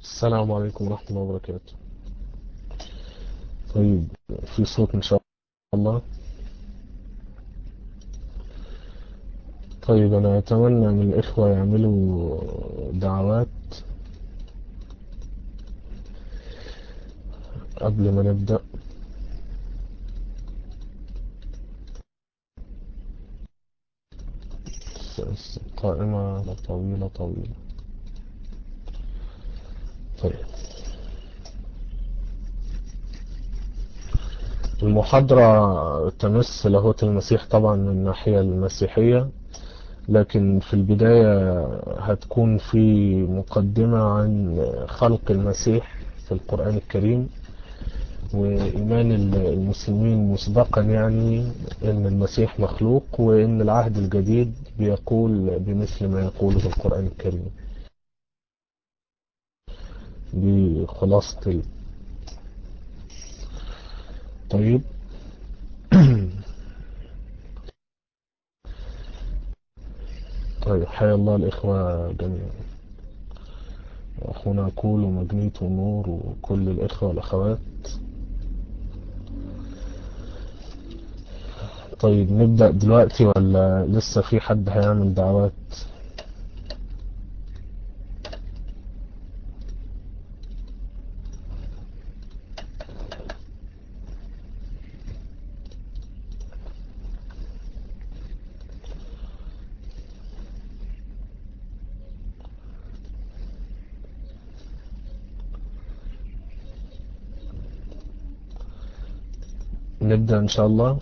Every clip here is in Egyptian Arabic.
السلام عليكم ورحمة الله وبركاته طيب في صوت إن شاء الله طيب أنا أتمنى من الإخوة يعملوا دعوات قبل ما نبدأ قائمة طويلة طويلة طيب المحاضرة تمس لاهوت المسيح طبعا من الناحية المسيحية لكن في البداية هتكون في مقدمة عن خلق المسيح في القرآن الكريم وإيمان المسلمين مسبقا يعني أن المسيح مخلوق وأن العهد الجديد بيقول بمثل ما يقوله القرآن الكريم بخلاصة طيب طيب حيا الله الإخوة جميعا أخونا كول ومجنيت ونور وكل الإخوة والأخوات طيب نبدأ دلوقتي ولا لسه في حد هيعمل دعوات نبدأ إن شاء الله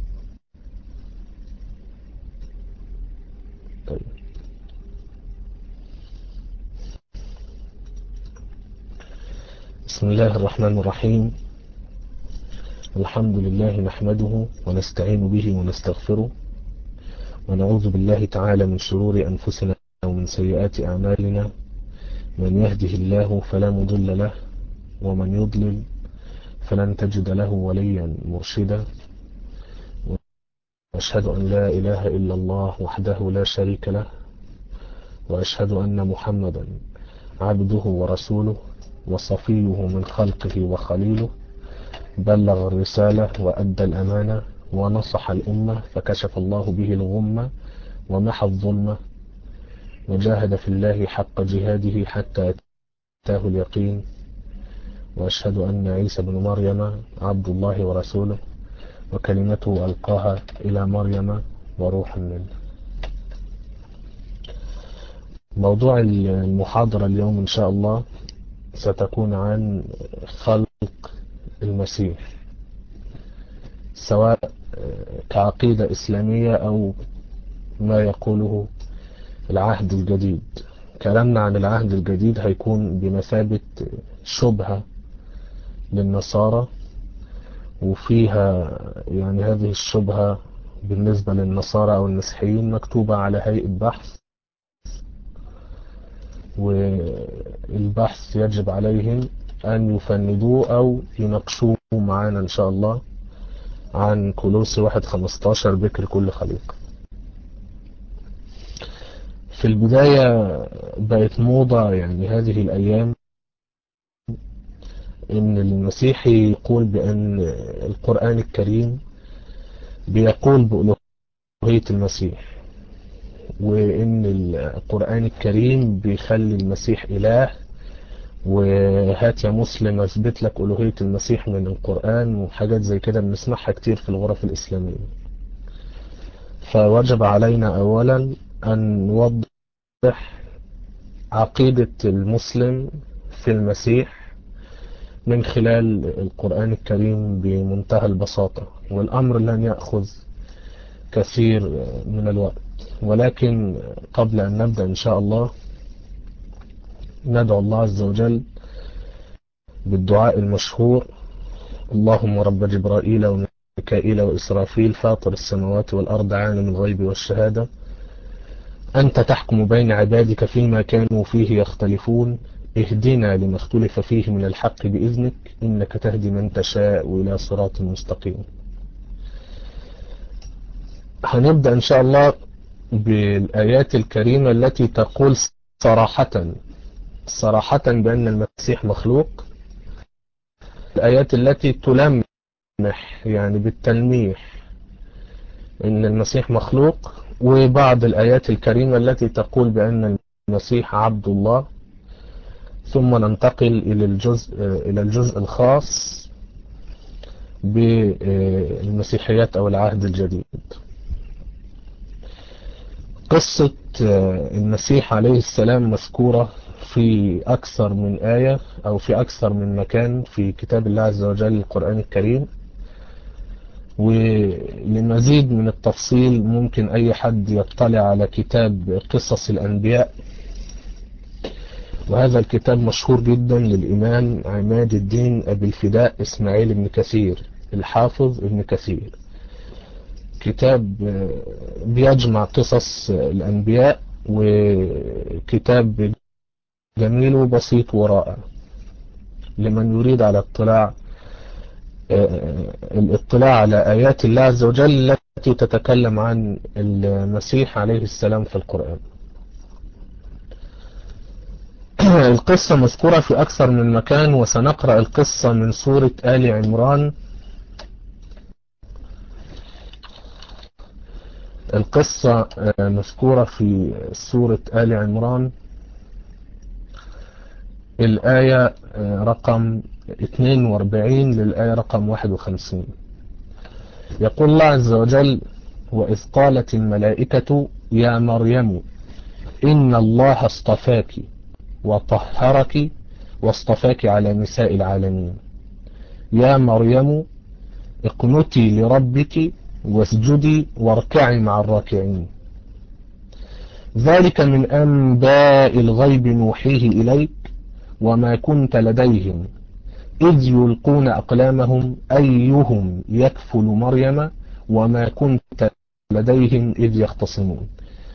طيب بسم الله الرحمن الرحيم الحمد لله نحمده ونستعين به ونستغفره ونعوذ بالله تعالى من شرور أنفسنا ومن سيئات أعمالنا من يهده الله فلا مضل له ومن يضلل فلن تجد له وليا مرشدا وأشهد أن لا إله إلا الله وحده لا شريك له وأشهد أن محمدا عبده ورسوله وصفيه من خلقه وخليله بلغ الرسالة وأدى الأمانة ونصح الأمة فكشف الله به الغمة ومحى الظلمة وجاهد في الله حق جهاده حتى أتاه اليقين وأشهد أن عيسى بن مريم عبد الله ورسوله وكلمته ألقاها إلى مريم وروح منه موضوع المحاضرة اليوم إن شاء الله ستكون عن خلق المسيح سواء كعقيدة إسلامية أو ما يقوله العهد الجديد كلامنا عن العهد الجديد هيكون بمثابة شبهة للنصارى وفيها يعني هذه الشبهة بالنسبة للنصارى أو المسيحيين مكتوبة على هيئة بحث والبحث يجب عليهم أن يفندوه أو يناقشوه معانا إن شاء الله عن كولوسي واحد خمستاشر بكر كل خليقة في البداية بقت موضة يعني هذه الأيام ان المسيحي يقول بان القرآن الكريم بيقول بألوهية المسيح وان القرآن الكريم بيخلي المسيح اله وهات يا مسلم اثبت لك ألوهية المسيح من القرآن وحاجات زي كده بنسمعها كتير في الغرف الإسلامية فوجب علينا أولا أن نوضح عقيدة المسلم في المسيح من خلال القرآن الكريم بمنتهى البساطة والأمر لن يأخذ كثير من الوقت ولكن قبل أن نبدأ إن شاء الله ندعو الله عز وجل بالدعاء المشهور اللهم رب جبرائيل وميكائيل وإسرافيل فاطر السماوات والأرض عالم الغيب والشهادة أنت تحكم بين عبادك فيما كانوا فيه يختلفون اهدنا لما اختلف فيه من الحق بإذنك إنك تهدي من تشاء إلى صراط مستقيم هنبدأ إن شاء الله بالآيات الكريمة التي تقول صراحة صراحة بأن المسيح مخلوق الآيات التي تلمح يعني بالتلميح أن المسيح مخلوق وبعض الآيات الكريمة التي تقول بأن المسيح عبد الله ثم ننتقل إلى الجزء, إلى الجزء الخاص بالمسيحيات أو العهد الجديد قصة المسيح عليه السلام مذكورة في أكثر من آية أو في أكثر من مكان في كتاب الله عز وجل القرآن الكريم ولمزيد من التفصيل ممكن أي حد يطلع على كتاب قصص الأنبياء وهذا الكتاب مشهور جدا للإمام عماد الدين أبي الفداء إسماعيل بن كثير الحافظ ابن كثير كتاب بيجمع قصص الأنبياء وكتاب جميل وبسيط ورائع لمن يريد على اطلاع الاطلاع على آيات الله عز وجل التي تتكلم عن المسيح عليه السلام في القرآن القصة مذكورة في أكثر من مكان وسنقرأ القصة من سورة آل عمران القصة مذكورة في سورة آل عمران الآية رقم 42 للآية رقم 51 يقول الله عز وجل وإذ قالت الملائكة يا مريم إن الله اصطفاك وطهرك واصطفاك على نساء العالمين يا مريم اقنتي لربك واسجدي واركعي مع الراكعين ذلك من أنباء الغيب نوحيه إليك وما كنت لديهم إذ يلقون أقلامهم أيهم يكفل مريم وما كنت لديهم إذ يختصمون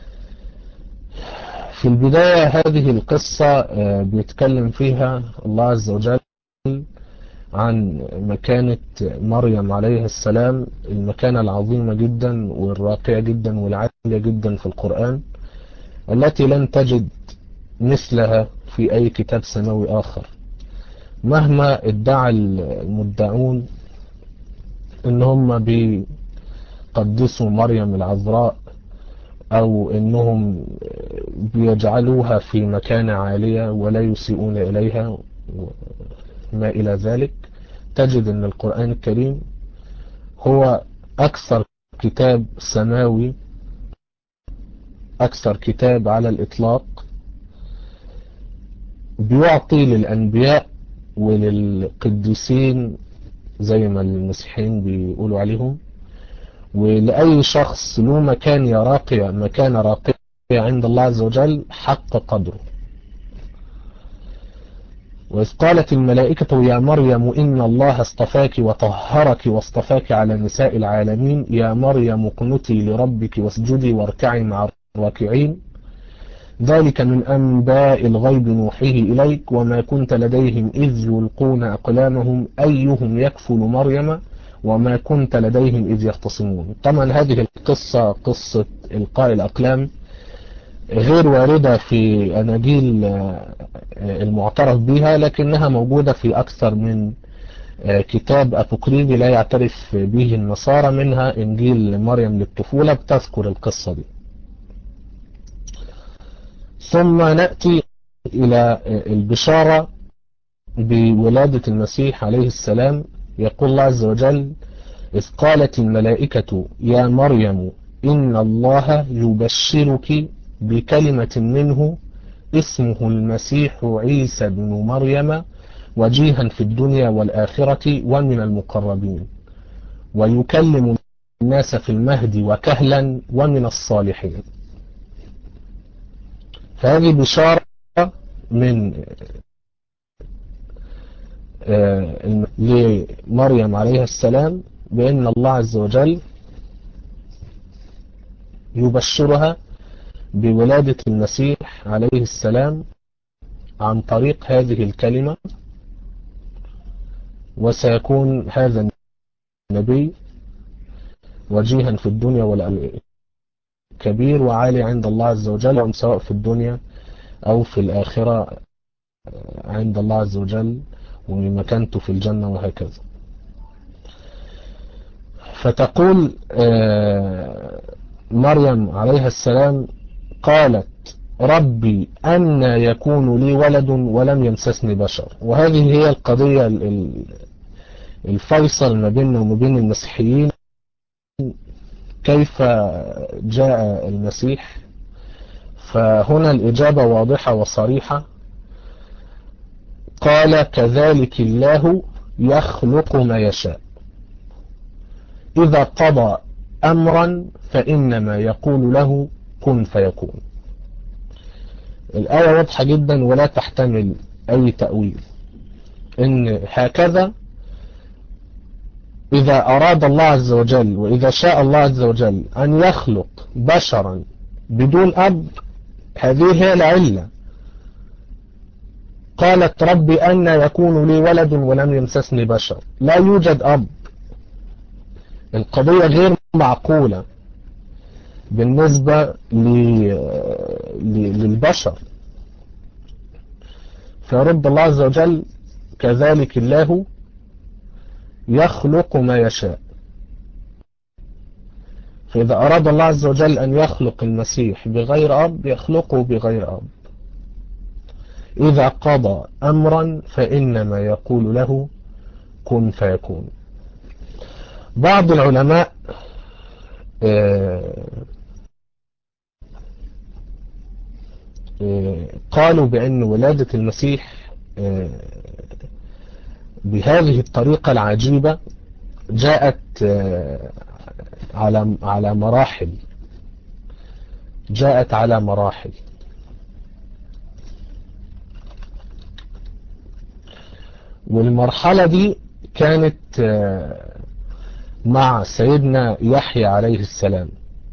في البداية هذه القصة بيتكلم فيها الله عز وجل عن مكانة مريم عليه السلام المكانة العظيمة جدا والراقية جدا والعالية جدا في القرآن التي لن تجد مثلها في أي كتاب سماوي آخر مهما ادعى المدعون ان هم بيقدسوا مريم العذراء او انهم بيجعلوها في مكانة عالية ولا يسيئون اليها ما الى ذلك تجد ان القرآن الكريم هو اكثر كتاب سماوي اكثر كتاب على الاطلاق بيعطي للانبياء وللقديسين زي ما المسيحيين بيقولوا عليهم ولأي شخص له مكان راقي مكان راقية عند الله عز وجل حق قدره وإذ قالت الملائكة يا مريم إن الله اصطفاك وطهرك واصطفاك على نساء العالمين يا مريم اقنتي لربك واسجدي واركعي مع الراكعين ذلك من أنباء الغيب نوحيه إليك وما كنت لديهم إذ يلقون أقلامهم أيهم يكفل مريم وما كنت لديهم إذ يختصمون طبعا هذه القصة قصة إلقاء الأقلام غير واردة في أناجيل المعترف بها لكنها موجودة في أكثر من كتاب أبوكريفي لا يعترف به النصارى منها إنجيل مريم للطفولة بتذكر القصة دي ثم نأتي إلى البشارة بولادة المسيح عليه السلام يقول الله عز وجل إذ قالت الملائكة يا مريم إن الله يبشرك بكلمة منه اسمه المسيح عيسى بن مريم وجيها في الدنيا والآخرة ومن المقربين ويكلم الناس في المهد وكهلا ومن الصالحين فهذه بشارة من لمريم عليها السلام بأن الله عز وجل يبشرها بولادة المسيح عليه السلام عن طريق هذه الكلمة وسيكون هذا النبي وجيها في الدنيا والآخرة كبير وعالي عند الله عز وجل سواء في الدنيا أو في الآخرة عند الله عز وجل ومكانته في الجنة وهكذا فتقول مريم عليها السلام قالت ربي أن يكون لي ولد ولم يمسسني بشر وهذه هي القضية الفيصل ما بيننا وما بين المسيحيين كيف جاء المسيح فهنا الإجابة واضحة وصريحة قال كذلك الله يخلق ما يشاء إذا قضى أمرا فإنما يقول له كن فيكون الآية واضحة جدا ولا تحتمل أي تأويل إن هكذا إذا أراد الله عز وجل وإذا شاء الله عز وجل أن يخلق بشرا بدون أب هذه هي العلة قالت ربي أن يكون لي ولد ولم يمسسني بشر لا يوجد أب القضية غير معقولة بالنسبة للبشر فرد الله عز وجل كذلك الله يخلق ما يشاء فإذا أراد الله عز وجل أن يخلق المسيح بغير أب يخلقه بغير أب إذا قضى أمرا فإنما يقول له كن فيكون بعض العلماء قالوا بأن ولادة المسيح بهذه الطريقة العجيبة جاءت على على مراحل جاءت على مراحل والمرحلة دي كانت مع سيدنا يحيى عليه السلام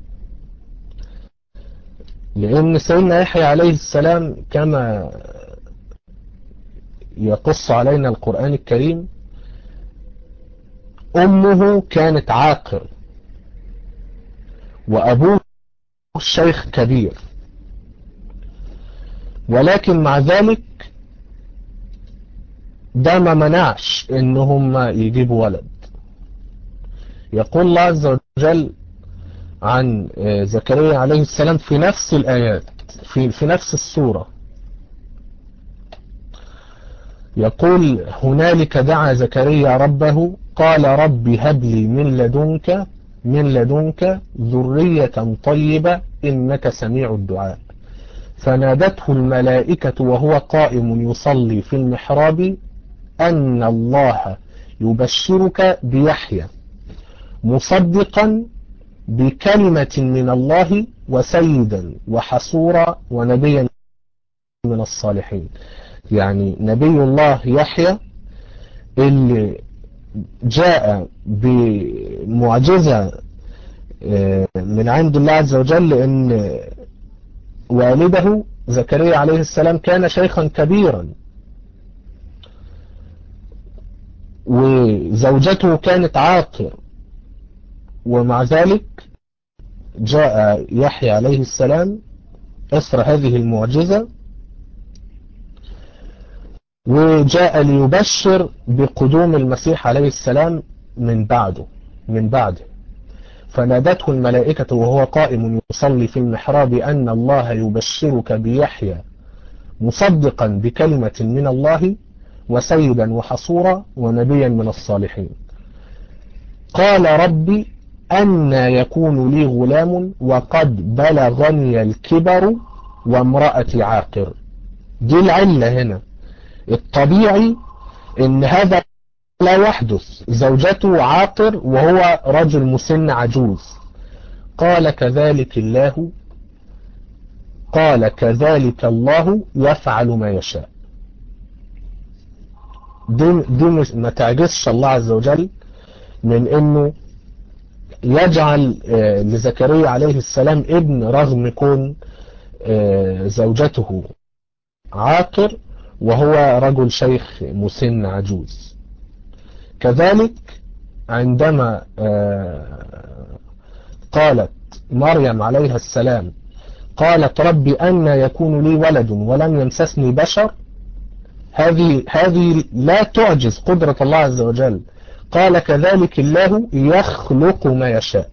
لأن سيدنا يحيى عليه السلام كما يقص علينا القرآن الكريم أمه كانت عاقر وأبوه الشيخ كبير ولكن مع ذلك ده ما منعش ان هم يجيبوا ولد يقول الله عز وجل عن زكريا عليه السلام في نفس الآيات في, في نفس السورة يقول هنالك دعا زكريا ربه قال رب هب لي من لدنك من لدنك ذرية طيبة إنك سميع الدعاء فنادته الملائكة وهو قائم يصلي في المحراب أن الله يبشرك بيحيى مصدقا بكلمة من الله وسيدا وحصورا ونبيا من الصالحين يعني نبي الله يحيى اللي جاء بمعجزة من عند الله عز وجل ان والده زكريا عليه السلام كان شيخا كبيرا وزوجته كانت عاقر ومع ذلك جاء يحيى عليه السلام أسر هذه المعجزة وجاء ليبشر بقدوم المسيح عليه السلام من بعده من بعده فنادته الملائكة وهو قائم يصلي في المحراب أن الله يبشرك بيحيى مصدقا بكلمة من الله وسيدا وحصورا ونبيا من الصالحين قال ربي أن يكون لي غلام وقد بلغني الكبر وامرأتي عاقر دي العلة هنا الطبيعي ان هذا لا يحدث زوجته عاقر وهو رجل مسن عجوز قال كذلك الله قال كذلك الله يفعل ما يشاء دي, دي ما تعجزش الله عز وجل من انه يجعل لزكريا عليه السلام ابن رغم كون زوجته عاقر وهو رجل شيخ مسن عجوز كذلك عندما قالت مريم عليها السلام قالت ربي أن يكون لي ولد ولم يمسسني بشر هذه هذه لا تعجز قدرة الله عز وجل قال كذلك الله يخلق ما يشاء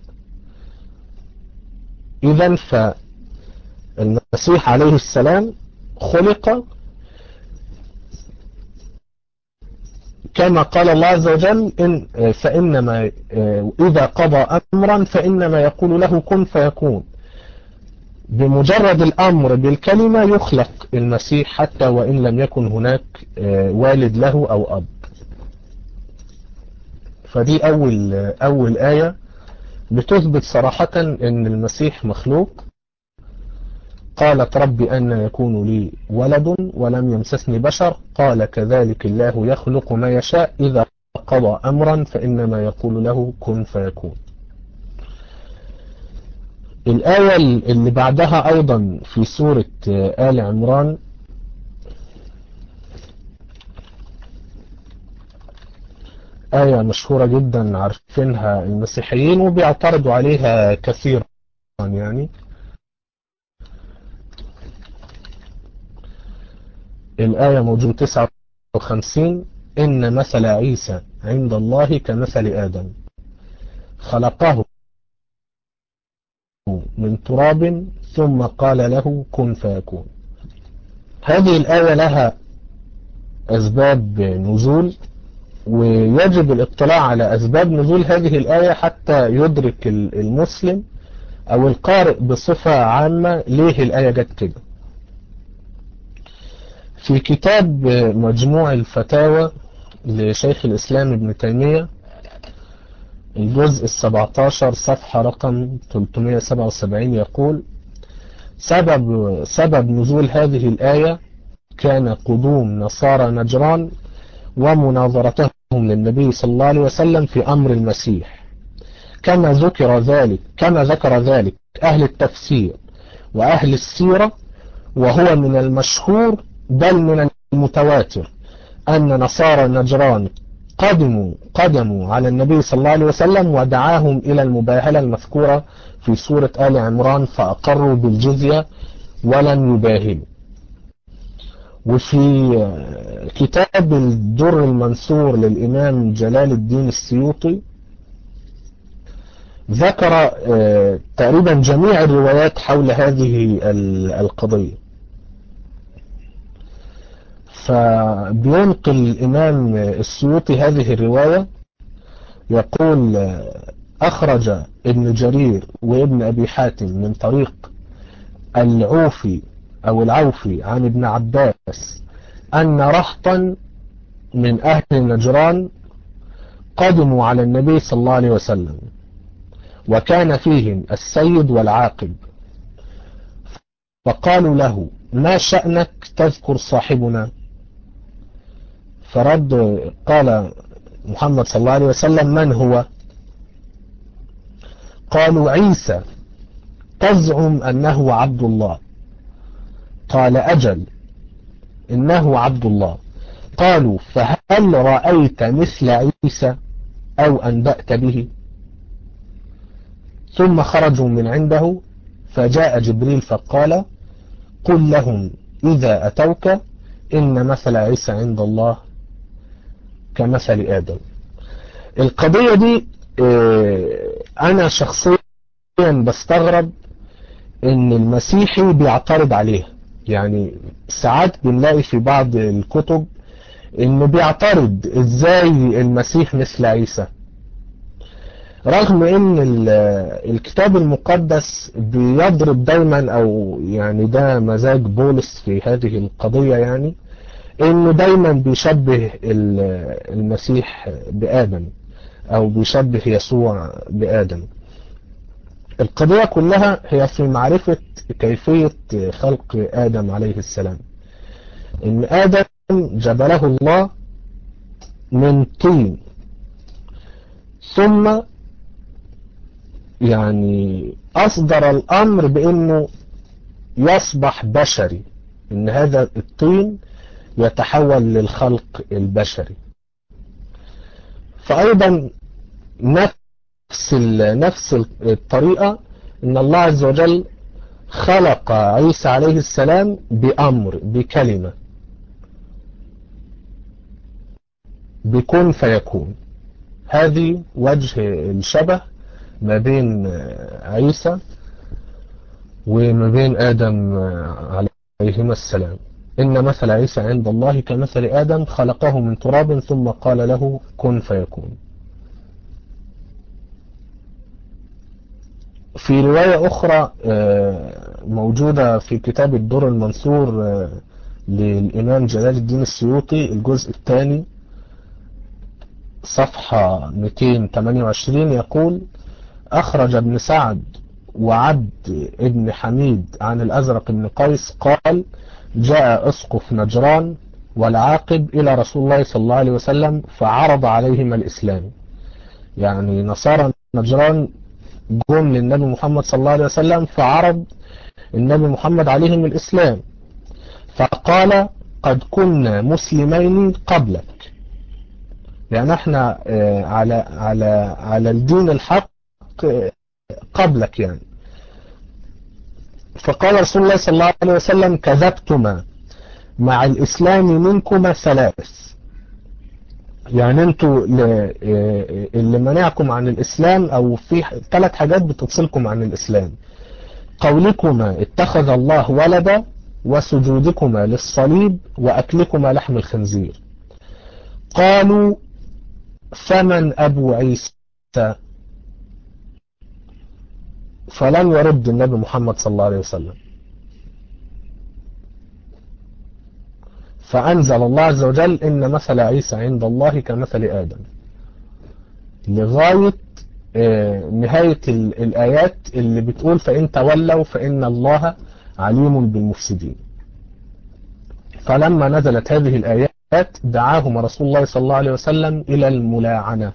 إذا فالمسيح عليه السلام خلق كما قال الله عز وجل إن فإنما إذا قضى أمرا فإنما يقول له كن فيكون بمجرد الأمر بالكلمة يخلق المسيح حتى وإن لم يكن هناك والد له أو أب فدي أول, أول آية بتثبت صراحة أن المسيح مخلوق قالت رب أن يكون لي ولد ولم يمسسني بشر قال كذلك الله يخلق ما يشاء إذا قضى أمرا فإنما يقول له كن فيكون الآية اللي بعدها أيضا في سورة آل عمران آية مشهورة جدا عارفينها المسيحيين وبيعترضوا عليها كثيرا يعني الآية موجود 59 إن مثل عيسى عند الله كمثل آدم خلقه من تراب ثم قال له كن فيكون هذه الآية لها أسباب نزول ويجب الاطلاع على أسباب نزول هذه الآية حتى يدرك المسلم أو القارئ بصفة عامة ليه الآية جت كده في كتاب مجموع الفتاوى لشيخ الإسلام ابن تيمية الجزء السبعتاشر صفحة رقم 377 يقول سبب, سبب نزول هذه الآية كان قدوم نصارى نجران ومناظرتهم للنبي صلى الله عليه وسلم في أمر المسيح كما ذكر ذلك كما ذكر ذلك أهل التفسير وأهل السيرة وهو من المشهور بل من المتواتر أن نصارى نجران قدموا قدموا على النبي صلى الله عليه وسلم ودعاهم إلى المباهلة المذكورة في سورة آل عمران فأقروا بالجزية ولن يباهلوا وفي كتاب الدر المنثور للإمام جلال الدين السيوطي ذكر تقريبا جميع الروايات حول هذه القضية فبينقل الإمام السيوطي هذه الرواية يقول أخرج ابن جرير وابن أبي حاتم من طريق العوفي أو العوفي عن ابن عباس أن رهطا من أهل نجران قدموا على النبي صلى الله عليه وسلم وكان فيهم السيد والعاقب فقالوا له ما شأنك تذكر صاحبنا فرد قال محمد صلى الله عليه وسلم من هو قالوا عيسى تزعم أنه عبد الله قال أجل إنه عبد الله قالوا فهل رأيت مثل عيسى أو أنبأت به ثم خرجوا من عنده فجاء جبريل فقال قل لهم إذا أتوك إن مثل عيسى عند الله كمثل آدم القضية دي أنا شخصيا بستغرب إن المسيحي بيعترض عليها يعني ساعات بنلاقي في بعض الكتب إنه بيعترض إزاي المسيح مثل عيسى رغم ان الكتاب المقدس بيضرب دايما او يعني ده مزاج بولس في هذه القضية يعني انه دايما بيشبه المسيح بآدم او بيشبه يسوع بآدم القضية كلها هي في معرفة كيفية خلق آدم عليه السلام ان آدم جبله الله من طين ثم يعني أصدر الأمر بأنه يصبح بشري إن هذا الطين يتحول للخلق البشري فأيضا نفس نفس الطريقة إن الله عز وجل خلق عيسى عليه السلام بأمر بكلمة بكون فيكون هذه وجه الشبه ما بين عيسى وما بين آدم عليهما السلام إن مثل عيسى عند الله كمثل آدم خلقه من تراب ثم قال له كن فيكون في رواية أخرى موجودة في كتاب الدر المنصور للإمام جلال الدين السيوطي الجزء الثاني صفحة 228 يقول أخرج ابن سعد وعبد ابن حميد عن الأزرق بن قيس قال جاء أسقف نجران والعاقب إلى رسول الله صلى الله عليه وسلم فعرض عليهم الإسلام يعني نصارى نجران جم للنبي محمد صلى الله عليه وسلم فعرض النبي محمد عليهم الإسلام فقال قد كنا مسلمين قبلك يعني احنا على على على الدين الحق قبلك يعني فقال رسول الله صلى الله عليه وسلم كذبتما مع الإسلام منكما ثلاث يعني انتوا اللي منعكم عن الإسلام أو في ثلاث حاجات بتفصلكم عن الإسلام قولكما اتخذ الله ولدا وسجودكما للصليب وأكلكما لحم الخنزير قالوا فمن أبو عيسى فلم يرد النبي محمد صلى الله عليه وسلم فأنزل الله عز وجل إن مثل عيسى عند الله كمثل آدم لغاية نهاية الآيات اللي بتقول فإن تولوا فإن الله عليم بالمفسدين فلما نزلت هذه الآيات دعاهم رسول الله صلى الله عليه وسلم إلى الملاعنة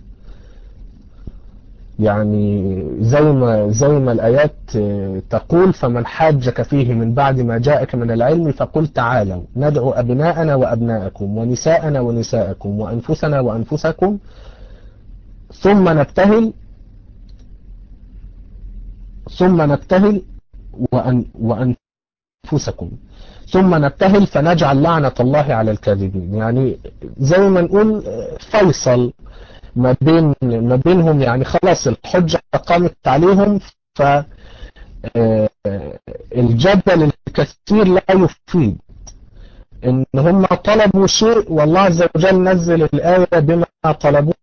يعني زي ما زي ما الآيات تقول فمن حاجك فيه من بعد ما جاءك من العلم فقل تعالوا ندعو أبناءنا وأبناءكم ونساءنا ونساءكم وأنفسنا وأنفسكم ثم نبتهل ثم نبتهل وأن وأنفسكم ثم نبتهل فنجعل لعنة الله على الكاذبين يعني زي ما نقول فيصل ما بين ما بينهم يعني خلاص الحجة قامت عليهم ف الجدل الكثير لا يفيد ان هم طلبوا شيء والله عز وجل نزل الآية بما طلبوه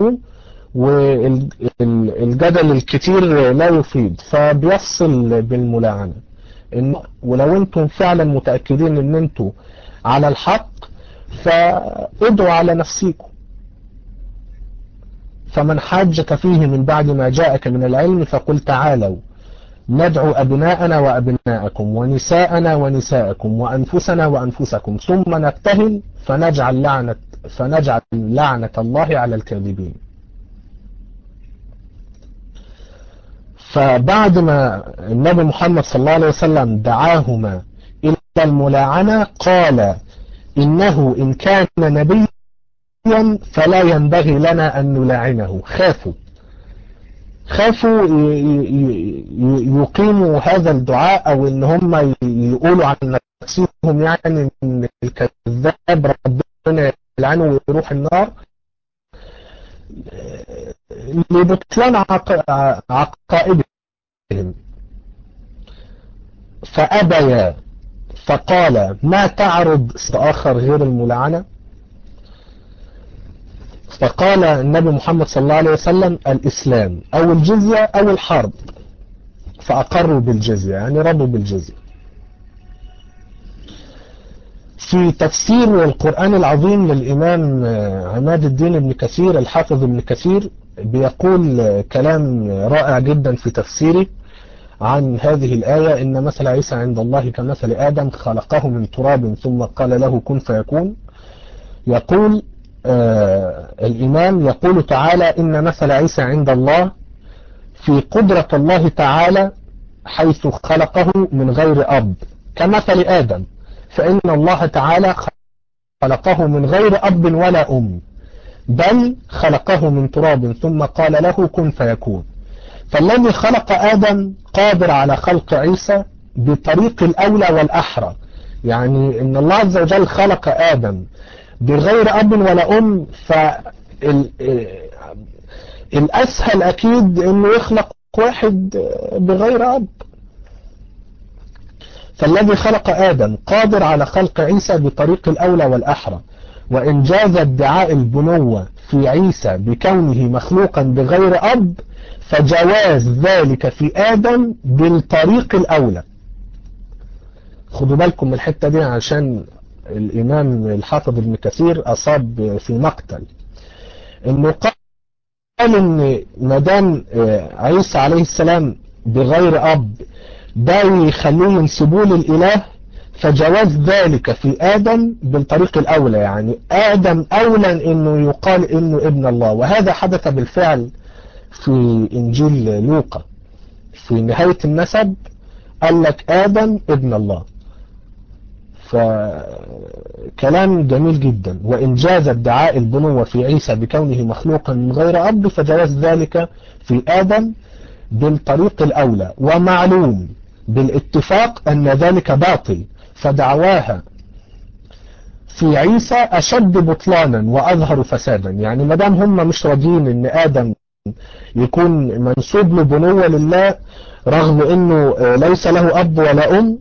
والجدل الكتير لا يفيد فبيفصل بالملاعنة إن ولو انتم فعلا متأكدين ان انتم على الحق فادعوا على نفسيكم فمن حاجك فيه من بعد ما جاءك من العلم فقل تعالوا ندعو أبناءنا وأبناءكم ونساءنا ونساءكم وأنفسنا وأنفسكم ثم نبتهل فنجعل لعنة, فنجعل لعنة الله على الكاذبين فبعد ما النبي محمد صلى الله عليه وسلم دعاهما إلى الملاعنة قال إنه إن كان نبيا فلا ينبغي لنا أن نلاعنه خافوا خافوا يقيموا هذا الدعاء أو إن هم يقولوا عن نفسهم يعني إن الكذاب ربنا يلعنه ويروح النار لبطلان عقائدهم فأبيا فقال ما تعرض آخر غير الملعنة فقال النبي محمد صلى الله عليه وسلم الإسلام أو الجزية أو الحرب فأقروا بالجزية يعني رضوا بالجزية في تفسير القرآن العظيم للإمام عماد الدين بن كثير الحافظ ابن كثير بيقول كلام رائع جدا في تفسيره عن هذه الآية إن مثل عيسى عند الله كمثل آدم خلقه من تراب ثم قال له كن فيكون يقول آه الإمام يقول تعالى إن مثل عيسى عند الله في قدرة الله تعالى حيث خلقه من غير أب كمثل آدم فإن الله تعالى خلقه من غير أب ولا أم بل خلقه من تراب ثم قال له كن فيكون فالذي خلق آدم قادر على خلق عيسى بطريق الأولى والأحرى يعني إن الله عز وجل خلق آدم بغير أب ولا أم فالأسهل أكيد أنه يخلق واحد بغير أب فالذي خلق آدم قادر على خلق عيسى بطريق الأولى والأحرى وإن جاز ادعاء البنوة في عيسى بكونه مخلوقا بغير أب فجواز ذلك في آدم بالطريق الأولى خدوا بالكم من الحتة دي عشان الإمام الحافظ ابن كثير أصاب في مقتل إنه قال إن مدام عيسى عليه السلام بغير أب ده يخلوه ينسبوه للإله فجواز ذلك في آدم بالطريق الأولى يعني آدم أولى إنه يقال إنه ابن الله وهذا حدث بالفعل في إنجيل لوقا في نهاية النسب قال لك آدم ابن الله فكلام جميل جدا وإن جاز ادعاء البنوة في عيسى بكونه مخلوقا من غير أب فجواز ذلك في آدم بالطريق الأولى ومعلوم بالاتفاق أن ذلك باطل فدعواها في عيسى أشد بطلانا وأظهر فسادا يعني مدام هم مش راضيين أن آدم يكون منسوب لبنوة لله رغم أنه ليس له أب ولا أم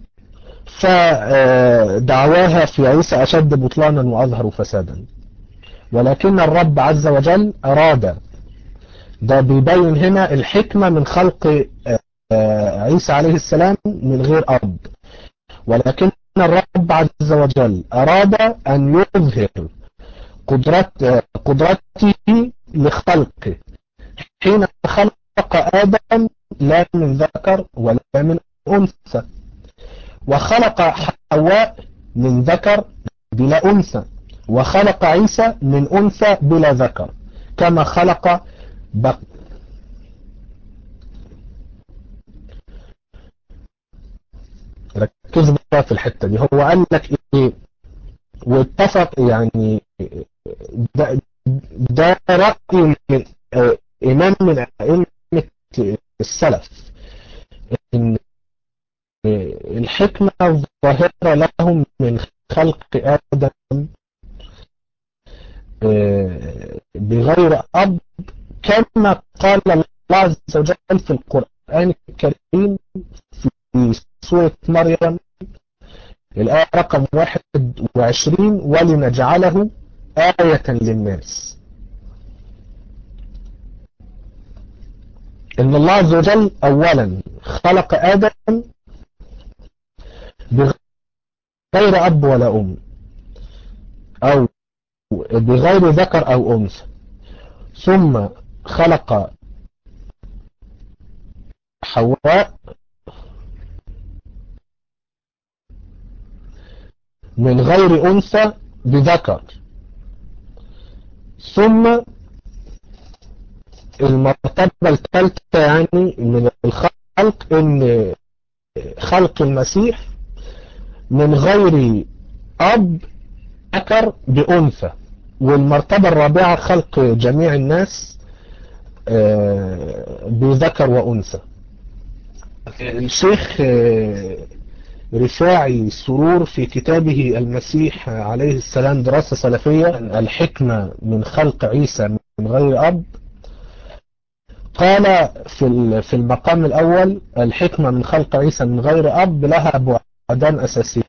فدعواها في عيسى أشد بطلانا وأظهر فسادا ولكن الرب عز وجل أراد ده بيبين هنا الحكمة من خلق عيسى عليه السلام من غير أب ولكن الرب عز وجل أراد أن يظهر قدرت قدرته لخلقه حين خلق آدم لا من ذكر ولا من أنثى وخلق حواء من ذكر بلا أنثى وخلق عيسى من أنثى بلا ذكر كما خلق بق ركزوا بقى في الحتة دي هو قال لك ايه واتفق يعني ده, ده رأي من اه إمام من أئمة السلف إن الحكمة الظاهرة لهم من خلق آدم اه بغير أب كما قال الله عز وجل في القرآن الكريم في سورة مريم الآية رقم 21 ولنجعله آية للناس إن الله عز وجل أولا خلق آدم بغير أب ولا أم أو بغير ذكر أو أنثى ثم خلق حواء من غير أنثى بذكر ثم المرتبة الثالثة يعني من الخلق ان خلق المسيح من غير أب ذكر بأنثى والمرتبة الرابعة خلق جميع الناس بذكر وأنثى الشيخ رفاعي سرور في كتابه المسيح عليه السلام دراسة سلفية الحكمة من خلق عيسى من غير أب قال في في المقام الأول الحكمة من خلق عيسى من غير أب لها بعدان أساسيان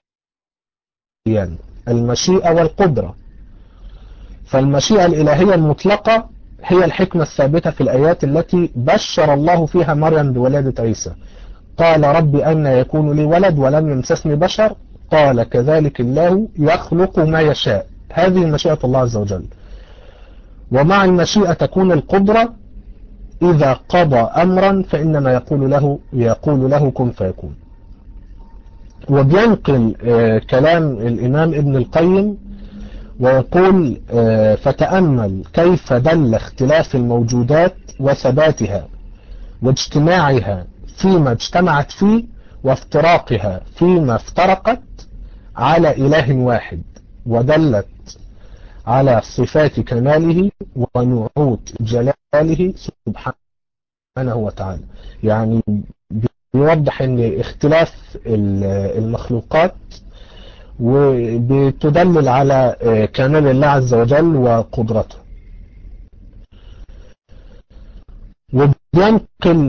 المشيئة والقدرة فالمشيئة الإلهية المطلقة هي الحكمة الثابتة في الآيات التي بشر الله فيها مريم بولادة عيسى قال رب أن يكون لي ولد ولم يمسسني بشر قال كذلك الله يخلق ما يشاء هذه مشيئة الله عز وجل ومع المشيئة تكون القدرة إذا قضى أمرا فإنما يقول له يقول له كن فيكون وبينقل كلام الإمام ابن القيم ويقول فتأمل كيف دل اختلاف الموجودات وثباتها واجتماعها فيما اجتمعت فيه وافتراقها فيما افترقت على إله واحد ودلت على صفات كماله ونعوت جلاله سبحانه وتعالى يعني بيوضح ان اختلاف المخلوقات وبتدلل على كمال الله عز وجل وقدرته وبينقل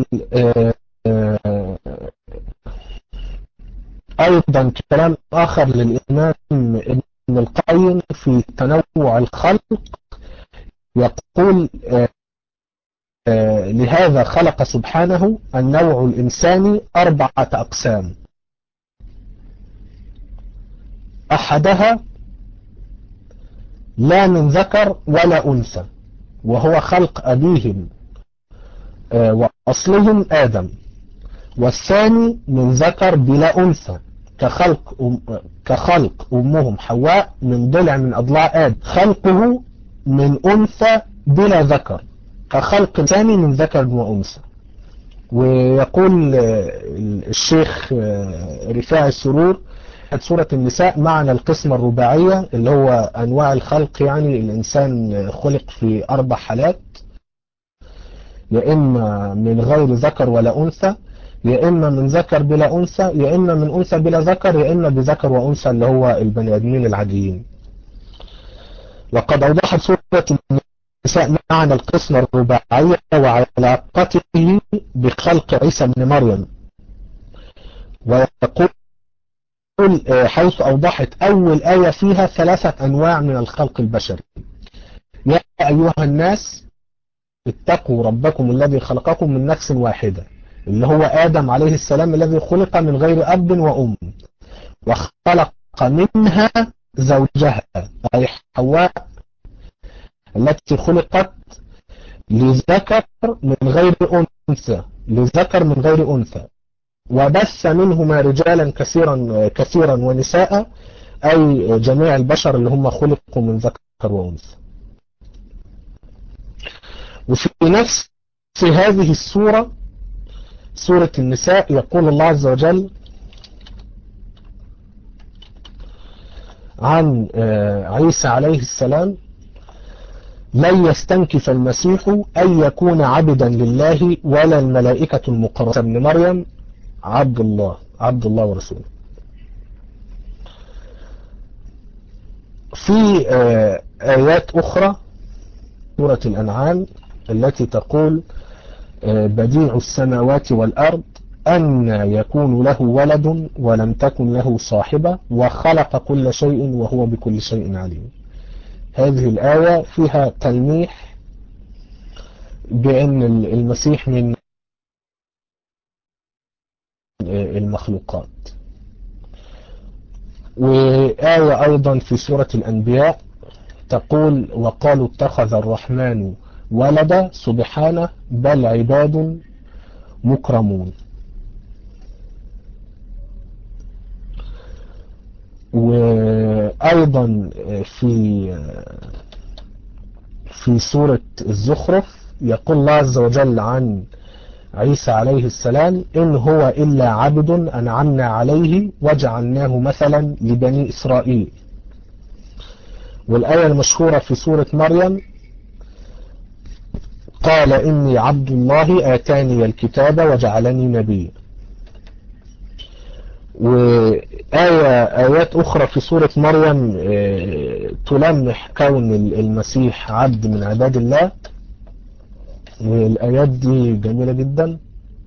ايضا كلام اخر للامام ابن القيم في تنوع الخلق يقول لهذا خلق سبحانه النوع الإنساني أربعة أقسام أحدها لا من ذكر ولا أنثى وهو خلق أبيهم وأصلهم آدم والثاني من ذكر بلا أنثى كخلق أم كخلق أمهم حواء من ضلع من أضلاع آدم خلقه من أنثى بلا ذكر كخلق ثاني من ذكر وأنثى ويقول الشيخ رفاع السرور سورة النساء معنى القسمة الرباعية اللي هو أنواع الخلق يعني الإنسان خلق في أربع حالات يا إما من غير ذكر ولا أنثى يا إما من ذكر بلا أنثى يا إما من أنثى بلا ذكر يا إما بذكر وأنثى اللي هو البني آدمين العاديين وقد أوضحت سورة النساء معنى القسمة الرباعية وعلاقته بخلق عيسى بن مريم ويقول حيث أوضحت أول آية فيها ثلاثة أنواع من الخلق البشري يا أيها الناس اتقوا ربكم الذي خلقكم من نفس واحدة اللي هو آدم عليه السلام الذي خلق من غير أب وأم وخلق منها زوجها أي حواء التي خلقت لذكر من غير أنثى لذكر من غير أنثى وبث منهما رجالا كثيرا كثيرا ونساء أي جميع البشر اللي هم خلقوا من ذكر وأنثى وفي نفس هذه السورة سورة النساء يقول الله عز وجل عن عيسى عليه السلام لن يستنكف المسيح أن يكون عبدا لله ولا الملائكة المقربة ابن مريم عبد الله عبد الله ورسوله في آيات أخرى سورة الأنعام التي تقول بديع السماوات والأرض أن يكون له ولد ولم تكن له صاحبة وخلق كل شيء وهو بكل شيء عليم هذه الآية فيها تلميح بأن المسيح من المخلوقات وآية أيضا في سورة الأنبياء تقول وقالوا اتخذ الرحمن ولد سبحانه بل عباد مكرمون وأيضا في في سورة الزخرف يقول الله عز وجل عن عيسى عليه السلام إن هو إلا عبد أنعمنا عليه وجعلناه مثلا لبني إسرائيل والآية المشهورة في سورة مريم قال إني عبد الله آتاني الكتاب وجعلني نبيا وآية آيات أخرى في سورة مريم تلمح كون المسيح عبد من عباد الله والآيات دي جميلة جدا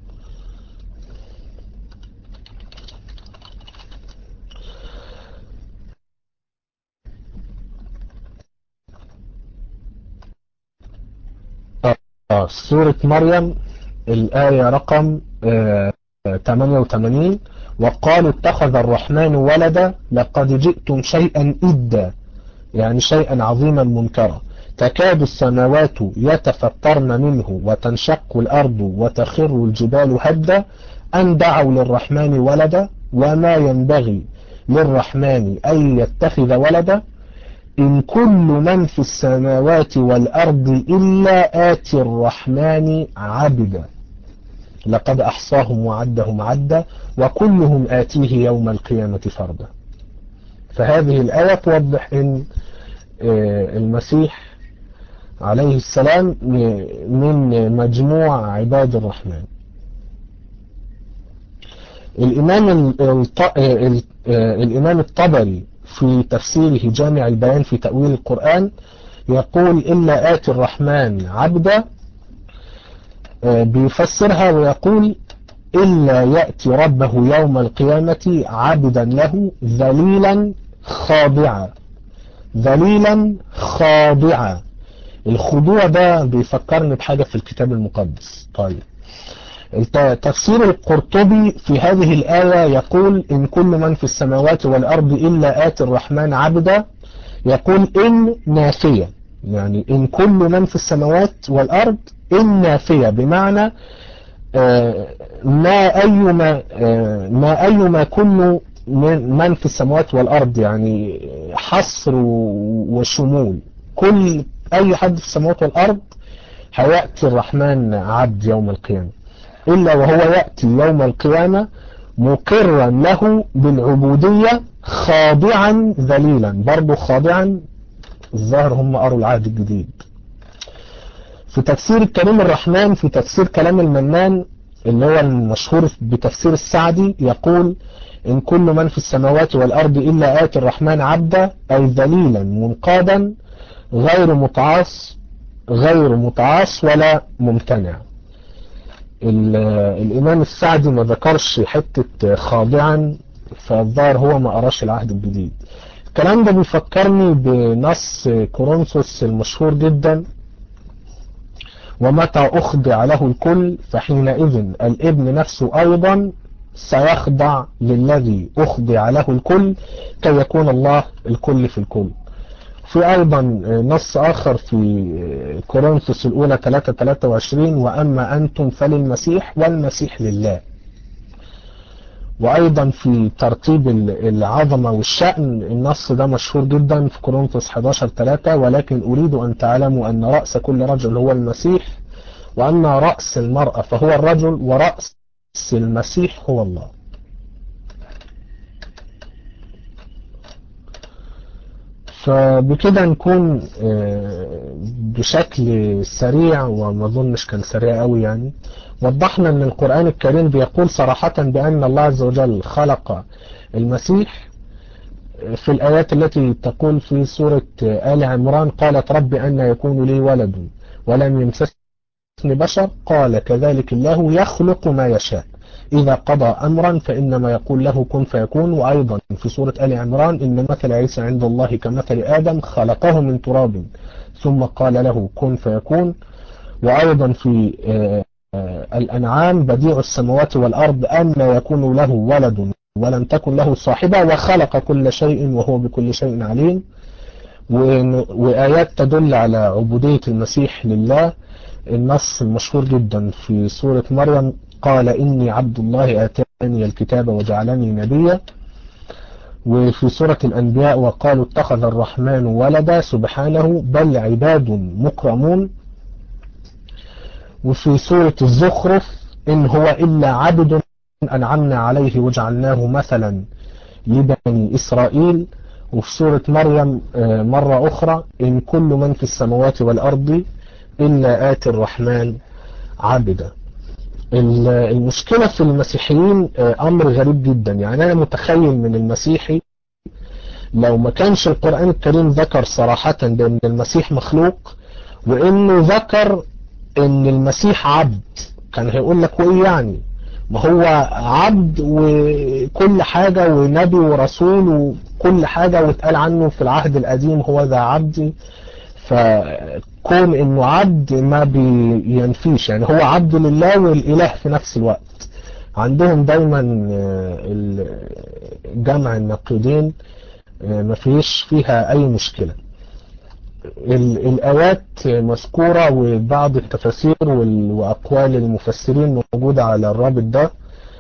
آه سورة مريم الآية رقم آه 88 وقالوا اتخذ الرحمن ولدا لقد جئتم شيئا إدا يعني شيئا عظيما منكرا تكاد السماوات يتفطرن منه وتنشق الأرض وتخر الجبال هدا أن دعوا للرحمن ولدا وما ينبغي للرحمن أن يتخذ ولدا إن كل من في السماوات والأرض إلا آتي الرحمن عبدا لقد أحصاهم وعدهم عدا وكلهم آتيه يوم القيامة فردا فهذه الآية توضح أن المسيح عليه السلام من مجموع عباد الرحمن الإمام الإمام الطبري في تفسيره جامع البيان في تأويل القرآن يقول إلا آتي الرحمن عبدا بيفسرها ويقول إلا يأتي ربه يوم القيامة عبدا له ذليلا خاضعا ذليلا خاضعا الخضوع ده بيفكرني بحاجة في الكتاب المقدس طيب تفسير القرطبي في هذه الآية يقول إن كل من في السماوات والأرض إلا آتي الرحمن عبدا يقول إن نافية يعني إن كل من في السماوات والأرض إن نافية بمعنى ما أيما ما أيما كل من في السماوات والأرض يعني حصر وشمول كل أي حد في السماوات والأرض هيأتي الرحمن عبد يوم القيامة إلا وهو يأتي يوم القيامة مقرا له بالعبودية خاضعا ذليلا برضه خاضعا الظاهر هم قروا العهد الجديد في تفسير الكريم الرحمن في تفسير كلام المنان اللي هو المشهور بتفسير السعدي يقول إن كل من في السماوات والأرض إلا آتي الرحمن عبدا أي ذليلا منقادا غير متعاص غير متعاص ولا ممتنع الإمام السعدي ما ذكرش حتة خاضعا فالظاهر هو ما قراش العهد الجديد الكلام ده بيفكرني بنص كورنثوس المشهور جدا ومتى أخضع له الكل فحينئذ الابن نفسه أيضا سيخضع للذي أخضع له الكل كي يكون الله الكل في الكل في أيضا نص آخر في كورنثوس الأولى 3-23 وأما أنتم فللمسيح والمسيح لله وأيضا في ترتيب العظمة والشأن النص ده مشهور جدا في كورنثوس 11-3 ولكن أريد أن تعلموا أن رأس كل رجل هو المسيح وأن رأس المرأة فهو الرجل ورأس المسيح هو الله فبكده نكون بشكل سريع وما اظنش كان سريع قوي يعني وضحنا ان القرآن الكريم بيقول صراحة بان الله عز وجل خلق المسيح في الآيات التي تقول في سورة آل عمران قالت رب أن يكون لي ولد ولم يمسسني بشر قال كذلك الله يخلق ما يشاء إذا قضى أمرا فإنما يقول له كن فيكون وأيضا في سورة آل عمران إن مثل عيسى عند الله كمثل آدم خلقه من تراب ثم قال له كن فيكون وأيضا في الأنعام بديع السماوات والأرض أن يكون له ولد ولم تكن له صاحبة وخلق كل شيء وهو بكل شيء عليم وآيات تدل على عبودية المسيح لله النص المشهور جدا في سورة مريم قال إني عبد الله آتاني الكتاب وجعلني نبيا وفي سورة الأنبياء وقالوا اتخذ الرحمن ولدا سبحانه بل عباد مكرمون وفي سورة الزخرف إن هو إلا عبد أنعمنا عليه وجعلناه مثلا لبني إسرائيل وفي سورة مريم مرة أخرى إن كل من في السماوات والأرض إلا آتي الرحمن عبدا المشكلة في المسيحيين أمر غريب جدا يعني أنا متخيل من المسيحي لو ما كانش القرآن الكريم ذكر صراحة بأن المسيح مخلوق وإنه ذكر أن المسيح عبد كان هيقول لك وإيه يعني ما هو عبد وكل حاجة ونبي ورسول وكل حاجة واتقال عنه في العهد القديم هو ذا عبدي فكون انه عبد ما بينفيش يعني هو عبد لله والاله في نفس الوقت عندهم دايما جمع النقيضين ما فيش فيها اي مشكلة الايات مذكورة وبعض التفاسير واقوال المفسرين موجودة على الرابط ده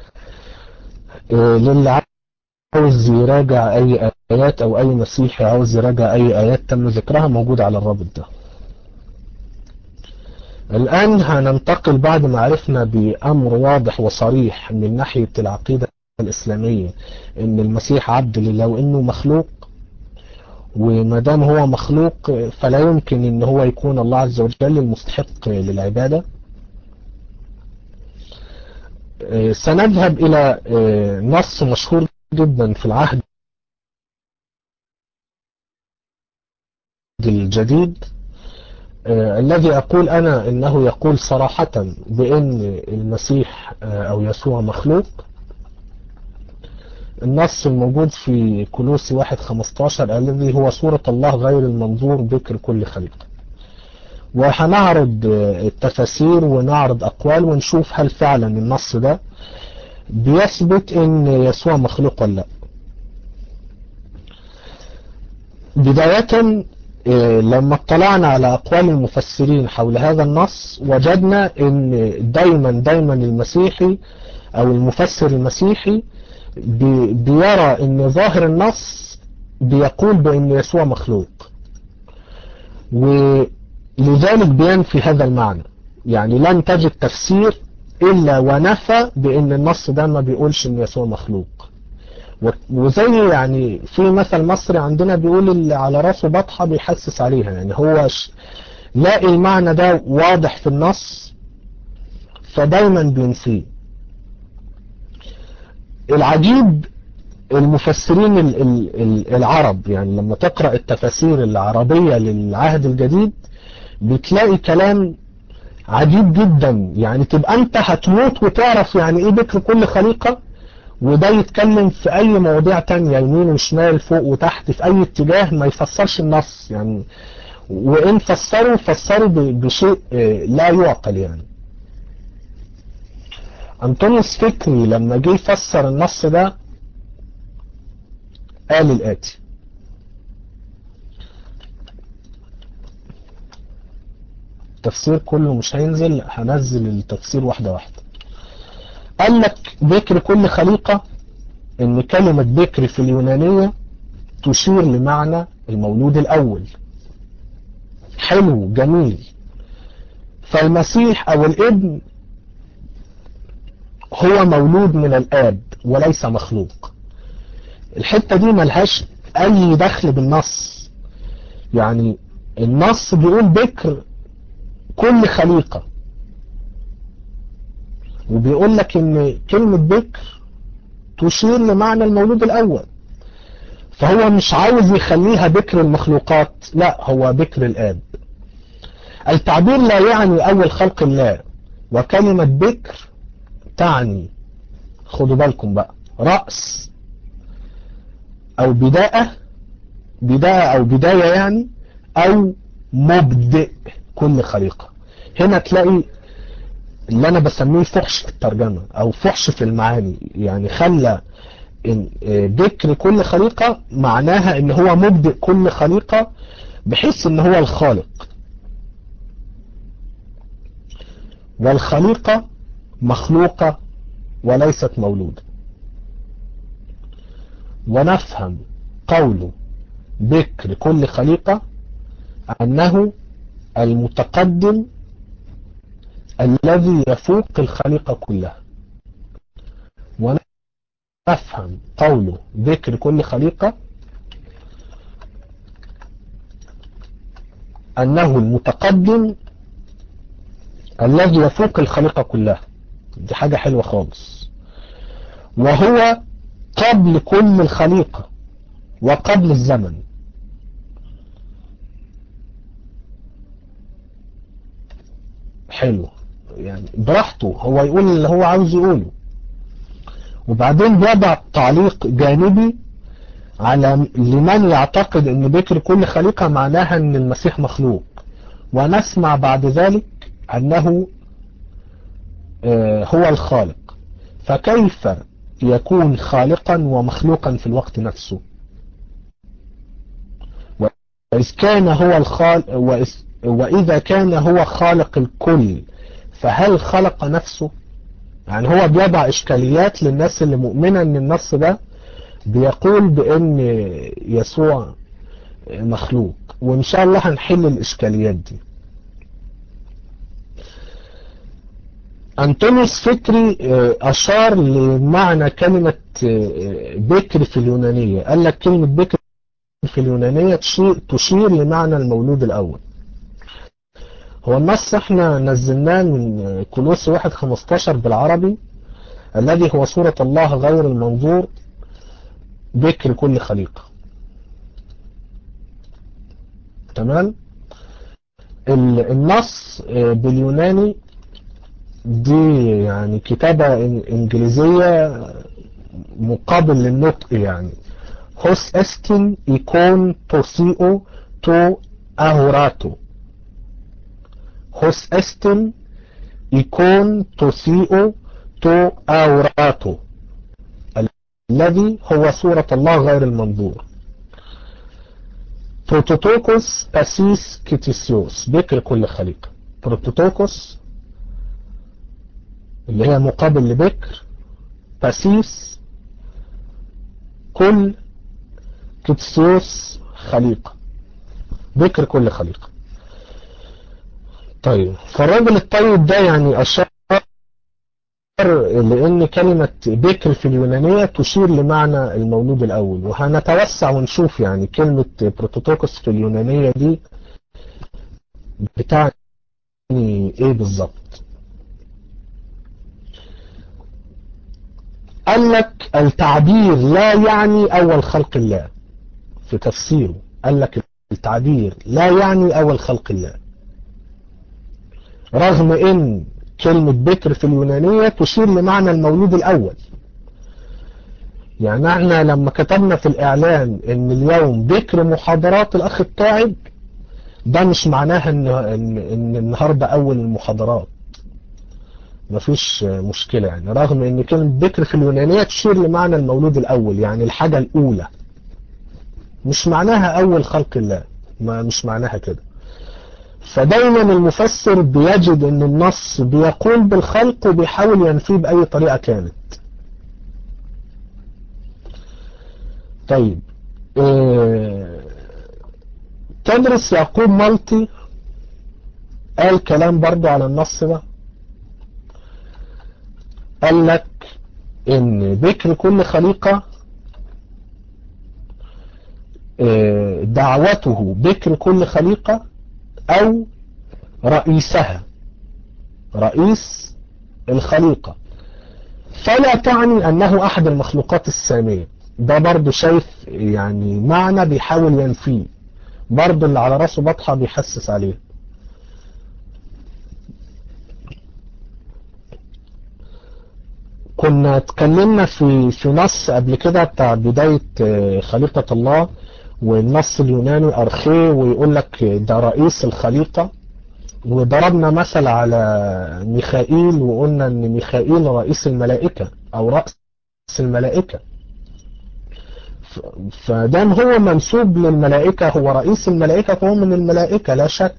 للي عاوز يراجع اي ايات او اي مسيحي عاوز يراجع اي ايات تم ذكرها موجود على الرابط ده الان هننتقل بعد ما عرفنا بامر واضح وصريح من ناحية العقيدة الاسلامية ان المسيح عبد لله وانه مخلوق وما دام هو مخلوق فلا يمكن ان هو يكون الله عز وجل المستحق للعبادة سنذهب الى نص مشهور جدا في العهد الجديد آه الذي أقول أنا إنه يقول صراحة بأن المسيح آه أو يسوع مخلوق النص الموجود في كلوسي واحد خمستاشر الذي هو صورة الله غير المنظور بكر كل خليقة وهنعرض التفاسير ونعرض أقوال ونشوف هل فعلا النص ده بيثبت ان يسوع مخلوق ولا لا بداية لما اطلعنا على أقوال المفسرين حول هذا النص وجدنا ان دايما دايما المسيحي أو المفسر المسيحي بيرى ان ظاهر النص بيقول بان يسوع مخلوق ولذلك بينفي هذا المعنى يعني لن تجد تفسير الا ونفى بان النص ده ما بيقولش ان يسوع مخلوق وزي يعني في مثل مصري عندنا بيقول اللي على راسه بطحة بيحسس عليها يعني هو لاقي المعنى ده واضح في النص فدايما بينسيه العجيب المفسرين العرب يعني لما تقرأ التفاسير العربية للعهد الجديد بتلاقي كلام عجيب جدا يعني تبقى انت هتموت وتعرف يعني ايه بكر كل خليقة وده يتكلم في اي مواضيع تانية يمين وشمال فوق وتحت في اي اتجاه ما يفسرش النص يعني وان فسروا فسروا بشيء لا يعقل يعني أنطونيوس فكري لما جه يفسر النص ده قال الآتي التفسير كله مش هينزل هنزل التفسير واحدة واحدة قال لك بكر كل خليقة ان كلمة بكر في اليونانية تشير لمعنى المولود الأول حلو جميل فالمسيح أو الابن هو مولود من الآب وليس مخلوق الحتة دي ملهاش أي دخل بالنص يعني النص بيقول بكر كل خليقة وبيقول لك ان كلمة بكر تشير لمعنى المولود الأول فهو مش عاوز يخليها بكر المخلوقات لا هو بكر الآب التعبير لا يعني أول خلق الله وكلمة بكر تعني خدوا بالكم بقى رأس او بداية بداية او بداية يعني او مبدئ كل خليقة هنا تلاقي اللي انا بسميه فحش في الترجمة او فحش في المعاني يعني خلى ذكر كل خليقة معناها ان هو مبدئ كل خليقة بحيث ان هو الخالق والخليقة مخلوقة وليست مولودة ونفهم قوله بكر كل خليقة أنه المتقدم الذي يفوق الخليقة كلها ونفهم قوله ذكر كل خليقة أنه المتقدم الذي يفوق الخليقة كلها دي حاجة حلوة خالص وهو قبل كل الخليقة وقبل الزمن حلو يعني براحته هو يقول اللي هو عاوز يقوله وبعدين بيضع تعليق جانبي على لمن يعتقد ان بكر كل خليقة معناها ان المسيح مخلوق ونسمع بعد ذلك انه هو الخالق فكيف يكون خالقا ومخلوقا في الوقت نفسه وإذ كان هو الخالق وإذا كان هو خالق الكل فهل خلق نفسه يعني هو بيضع إشكاليات للناس اللي مؤمنة أن النص ده بيقول بأن يسوع مخلوق وإن شاء الله هنحل الإشكاليات دي أنطونيوس فكري أشار لمعنى كلمة بكر في اليونانية قال لك كلمة بكر في اليونانية تشير لمعنى المولود الأول هو النص احنا نزلناه من كولوس واحد خمستاشر بالعربي الذي هو صورة الله غير المنظور بكر كل خليقة تمام النص باليوناني دي يعني كتابة انجليزية مقابل للنطق يعني هوس استن ايكون توسيو تو اهوراتو هوس استن ايكون توسيو تو اهوراتو الذي هو صورة الله غير المنظور بروتوتوكوس باسيس كيتيسيوس بكر كل خليقة بروتوتوكوس اللي هي مقابل لبكر باسيس كل كيتسيوس خليقة بكر كل خليقة طيب فالراجل الطيب ده يعني أشار لأن كلمة بكر في اليونانية تشير لمعنى المولود الأول وهنتوسع ونشوف يعني كلمة بروتوتوكوس في اليونانية دي بتعني ايه بالظبط قال لك التعبير لا يعني أول خلق الله في تفسيره قال لك التعبير لا يعني أول خلق الله رغم ان كلمة بكر في اليونانية تشير لمعنى المولود الأول يعني احنا لما كتبنا في الإعلان ان اليوم بكر محاضرات الأخ التاعب ده مش معناها ان, إن, إن النهاردة أول المحاضرات مفيش مشكلة يعني رغم ان كلمة بكر في اليونانية تشير لمعنى المولود الأول يعني الحاجة الأولى مش معناها أول خلق الله ما مش معناها كده فدايما المفسر بيجد ان النص بيقول بالخلق وبيحاول ينفيه بأي طريقة كانت طيب اه تدرس يعقوب مالطي قال كلام برضو على النص ده قال لك ان بكر كل خليقة اه دعوته بكر كل خليقة او رئيسها رئيس الخليقة فلا تعني انه احد المخلوقات السامية ده برضو شايف يعني معنى بيحاول ينفيه برضو اللي على راسه بطحة بيحسس عليه كنا اتكلمنا في في نص قبل كده بتاع بداية خليقة الله والنص اليوناني أرخيه ويقول لك ده رئيس الخليقة وضربنا مثل على ميخائيل وقلنا ان ميخائيل رئيس الملائكة او رأس الملائكة فدام هو منسوب للملائكة هو رئيس الملائكة فهو من الملائكة لا شك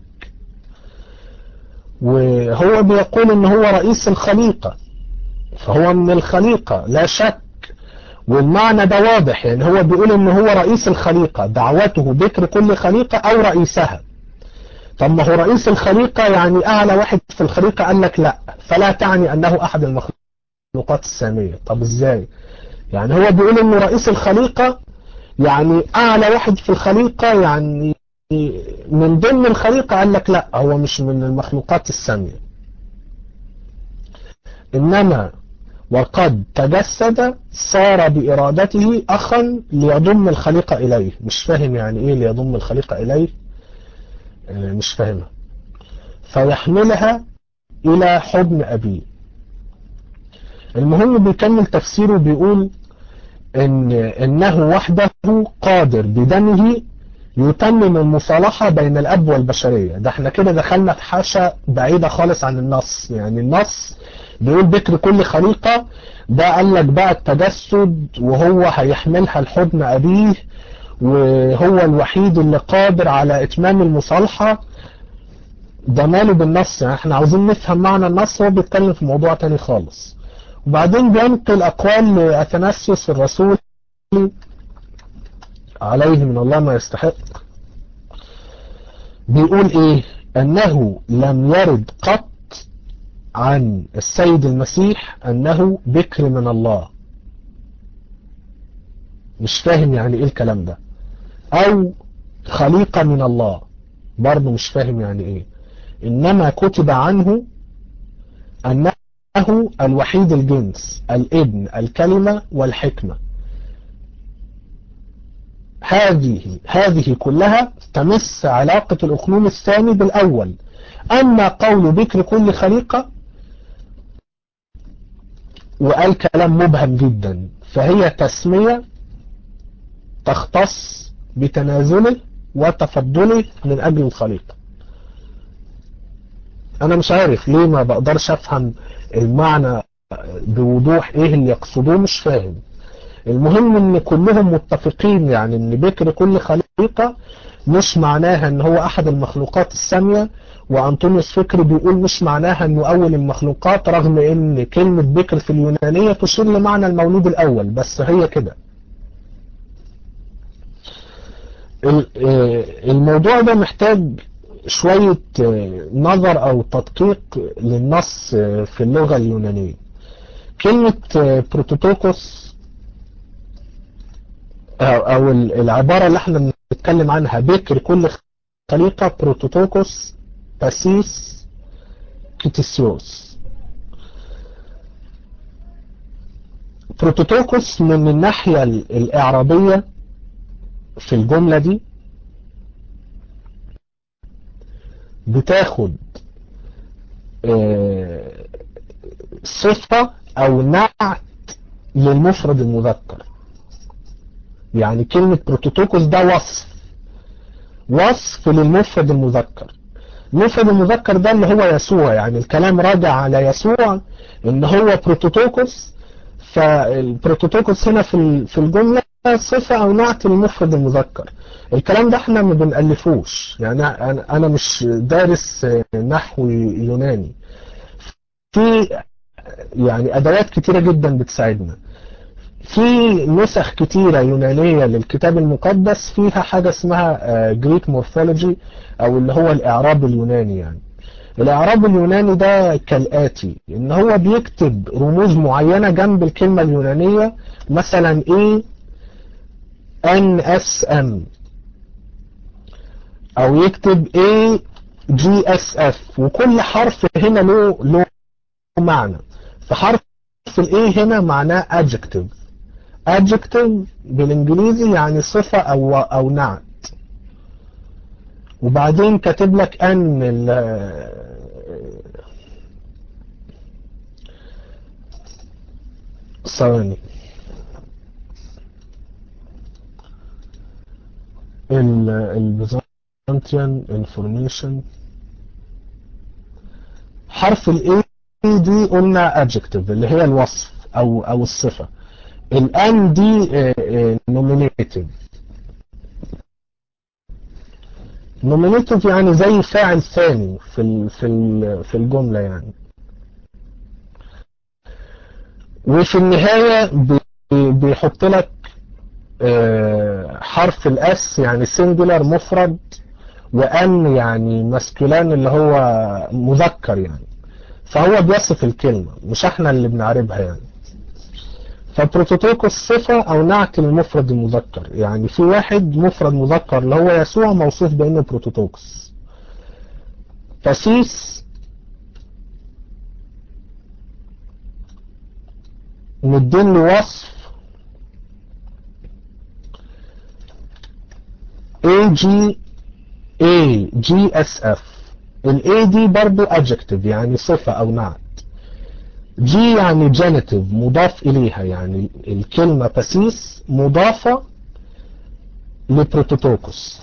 وهو بيقول ان هو رئيس الخليقة فهو من الخليقة لا شك والمعنى ده واضح يعني هو بيقول ان هو رئيس الخليقة دعوته بكر كل خليقة او رئيسها طب ما هو رئيس الخليقة يعني اعلى واحد في الخليقة قال لك لا فلا تعني انه احد المخلوقات السامية طب ازاي يعني هو بيقول انه رئيس الخليقة يعني اعلى واحد في الخليقة يعني من ضمن الخليقة قال لك لا هو مش من المخلوقات السامية انما وقد تجسد صار بإرادته أخا ليضم الخليقة إليه مش فاهم يعني إيه ليضم الخليقة إليه مش فاهمها فيحملها إلى حضن أبيه المهم بيكمل تفسيره بيقول إن إنه وحده قادر بدمه يتمم المصالحة بين الأب والبشرية ده احنا كده دخلنا في حاشة بعيدة خالص عن النص يعني النص بيقول بكر كل خليقة ده قال لك بقى التجسد وهو هيحملها لحضن أبيه وهو الوحيد اللي قادر على إتمام المصالحة ده ماله بالنص يعني احنا عاوزين نفهم معنى النص هو بيتكلم في موضوع تاني خالص وبعدين بينقل أقوال لأثناسيوس الرسول عليه من الله ما يستحق بيقول ايه انه لم يرد قط عن السيد المسيح انه بكر من الله مش فاهم يعني ايه الكلام ده او خليقة من الله برضه مش فاهم يعني ايه انما كتب عنه انه الوحيد الجنس الابن الكلمة والحكمة هذه هذه كلها تمس علاقة الأقلوم الثاني بالأول أما قول ذكر كل خليقة وقال كلام مبهم جدا فهي تسمية تختص بتنازله وتفضله من أجل الخليقة أنا مش عارف ليه ما بقدرش أفهم المعنى بوضوح إيه اللي يقصدوه مش فاهم المهم ان كلهم متفقين يعني ان بكر كل خليقة مش معناها ان هو احد المخلوقات السامية وانطونيوس فكري بيقول مش معناها انه اول المخلوقات رغم ان كلمة بكر في اليونانية تشير لمعنى المولود الاول بس هي كده الموضوع ده محتاج شوية نظر او تدقيق للنص في اللغة اليونانية كلمة بروتوتوكوس او العبارة اللي احنا بنتكلم عنها بكر كل خليقة بروتوتوكوس باسيس كيتيسيوس بروتوتوكوس من الناحية الإعرابية في الجملة دي بتاخد صفة أو نعت للمفرد المذكر يعني كلمة بروتوتوكوس ده وصف وصف للمفرد المذكر المفرد المذكر ده اللي هو يسوع يعني الكلام راجع على يسوع ان هو بروتوتوكوس فالبروتوتوكوس هنا في في الجملة صفة او نعت للمفرد المذكر الكلام ده احنا ما بنألفوش يعني انا مش دارس نحو يوناني في يعني ادوات كتيرة جدا بتساعدنا في نسخ كتيرة يونانية للكتاب المقدس فيها حاجة اسمها جريك مورفولوجي او اللي هو الاعراب اليوناني يعني الاعراب اليوناني ده كالاتي ان هو بيكتب رموز معينة جنب الكلمة اليونانية مثلا ايه ان اس ام او يكتب ايه جي اس اف وكل حرف هنا له له معنى فحرف الايه هنا معناه adjective adjective بالانجليزي يعني صفة او او نعت وبعدين كاتب لك ان ثواني البيزنطيان انفورميشن حرف الاي دي قلنا adjective اللي هي الوصف او او الصفه الان دي نومينيتيف نومينيتيف يعني زي فاعل ثاني في ال في ال في الجملة يعني وفي النهاية بيحط لك حرف الاس يعني سنجولار مفرد وان يعني ماسكولان اللي هو مذكر يعني فهو بيصف الكلمة مش احنا اللي بنعربها يعني فبروتوتوكوس صفة او نعت المفرد المذكر يعني في واحد مفرد مذكر اللي هو يسوع موصوف بانه بروتوتوكوس فسيس مدين له وصف اي جي اي جي اس اف الاي دي برضو adjective يعني صفة او نعت جي يعني جينيتيف مضاف إليها يعني الكلمة باسيس مضافة لبروتوتوكوس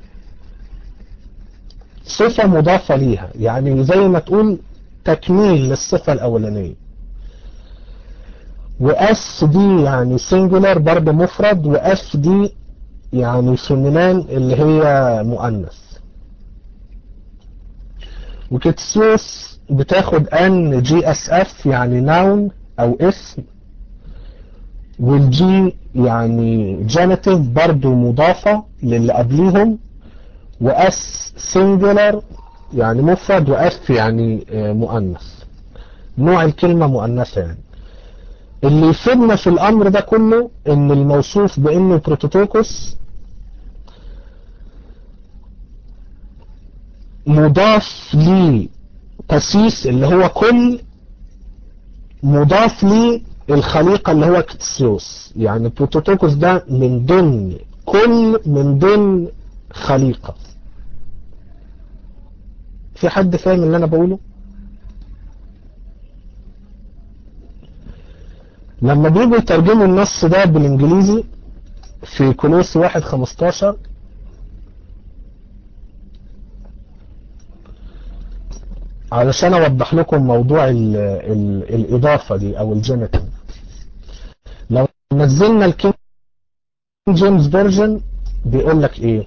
صفة مضافة ليها يعني زي ما تقول تكميل للصفة الأولانية واس دي يعني سنجولار برضه مفرد واف دي يعني فيمينان اللي هي مؤنث وكتسوس بتاخد ان جي اس اف يعني ناون او اسم والجي يعني جينيتيف برضو مضافة للي قبليهم واس سنجولار يعني مفرد واف يعني مؤنث نوع الكلمة مؤنثة يعني اللي يفيدنا في الامر ده كله ان الموصوف بانه بروتوتوكوس مضاف لي تسيس اللي هو كل مضاف لي الخليقة اللي هو كتسيوس يعني بروتوتوكوس ده من ضمن كل من ضمن خليقة في حد فاهم اللي انا بقوله لما بيجوا يترجموا النص ده بالانجليزي في كولوس واحد خمستاشر علشان اوضح لكم موضوع ال ال الاضافة دي او الجينيتيف لو نزلنا الكينج جيمس فيرجن بيقول لك ايه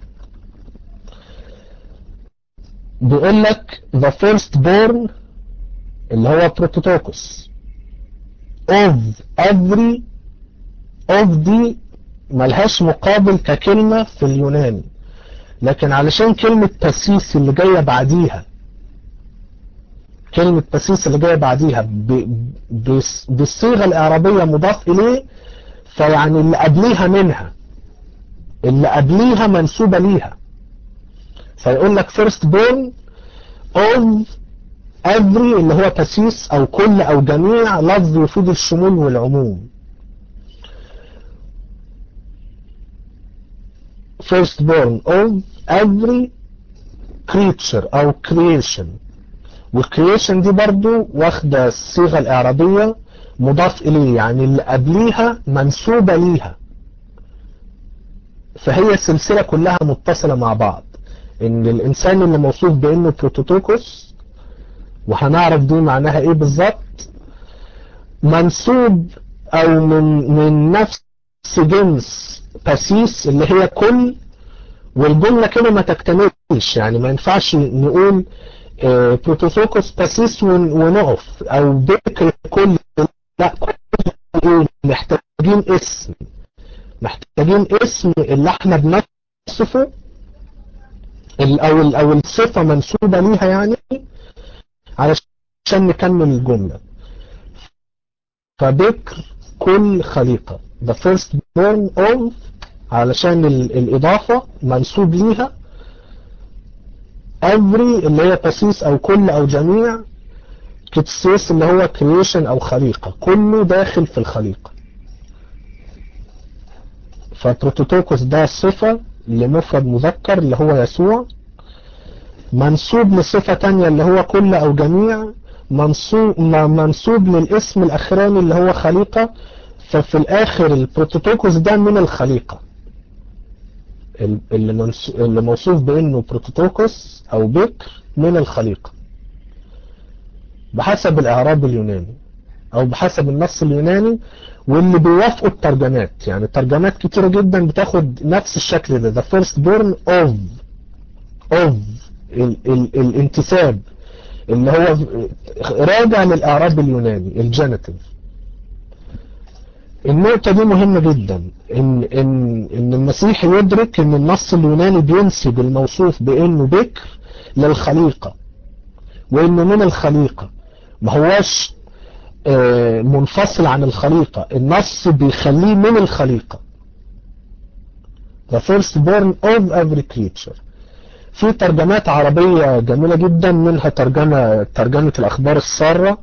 بيقول لك the first born اللي هو بروتوتوكوس of every of دي ملهاش مقابل ككلمة في اليوناني لكن علشان كلمة تسيس اللي جاية بعديها كلمة تسيس اللي جاية بعديها بالصيغة الإعرابية مضاف إليه فيعني اللي قبليها منها اللي قبليها منسوبة ليها فيقول لك first born of every اللي هو تسيس او كل او جميع لفظ يفيد الشمول والعموم first born of every creature او creation والcreation دي برضو واخدة الصيغة الاعرابية مضاف اليه يعني اللي قبليها منسوبة ليها فهي السلسلة كلها متصلة مع بعض ان الانسان اللي موصوف بانه بروتوتوكوس وهنعرف دي معناها ايه بالظبط منسوب او من من نفس جنس باسيس اللي هي كل والجملة كده ما تكتملش يعني ما ينفعش نقول اه بروتوتوكوس باسيس ونقف او ذكر كل لا كل محتاجين اسم محتاجين اسم اللي احنا بنصفه او او الصفة منسوبة ليها يعني علشان نكمل الجملة فذكر كل خليقة the first born of علشان الإضافة منسوب ليها every اللي هي تسيس أو كل أو جميع كتسيس اللي هو creation أو خليقة كله داخل في الخليقة فبروتوتوكوس ده صفة لمفرد مذكر اللي هو يسوع منسوب لصفة تانية اللي هو كل او جميع منسوب, منسوب للاسم الاخراني اللي هو خليقة ففي الاخر البروتوتوكوس ده من الخليقة اللي, اللي موصوف بانه بروتوتوكوس او بكر من الخليقة بحسب الاعراب اليوناني او بحسب النص اليوناني واللي بيوافقوا الترجمات يعني الترجمات كتيرة جدا بتاخد نفس الشكل ده the first born of of ال ال الانتساب اللي هو راجع للاعراب اليوناني الجينيتيف النقطة دي مهمة جدا ان ان ان المسيح يدرك ان النص اليوناني بينسب الموصوف بانه بكر للخليقة وانه من الخليقة ما هواش منفصل عن الخليقة النص بيخليه من الخليقة the first born of every creature في ترجمات عربية جميلة جدا منها ترجمة ترجمة الأخبار السارة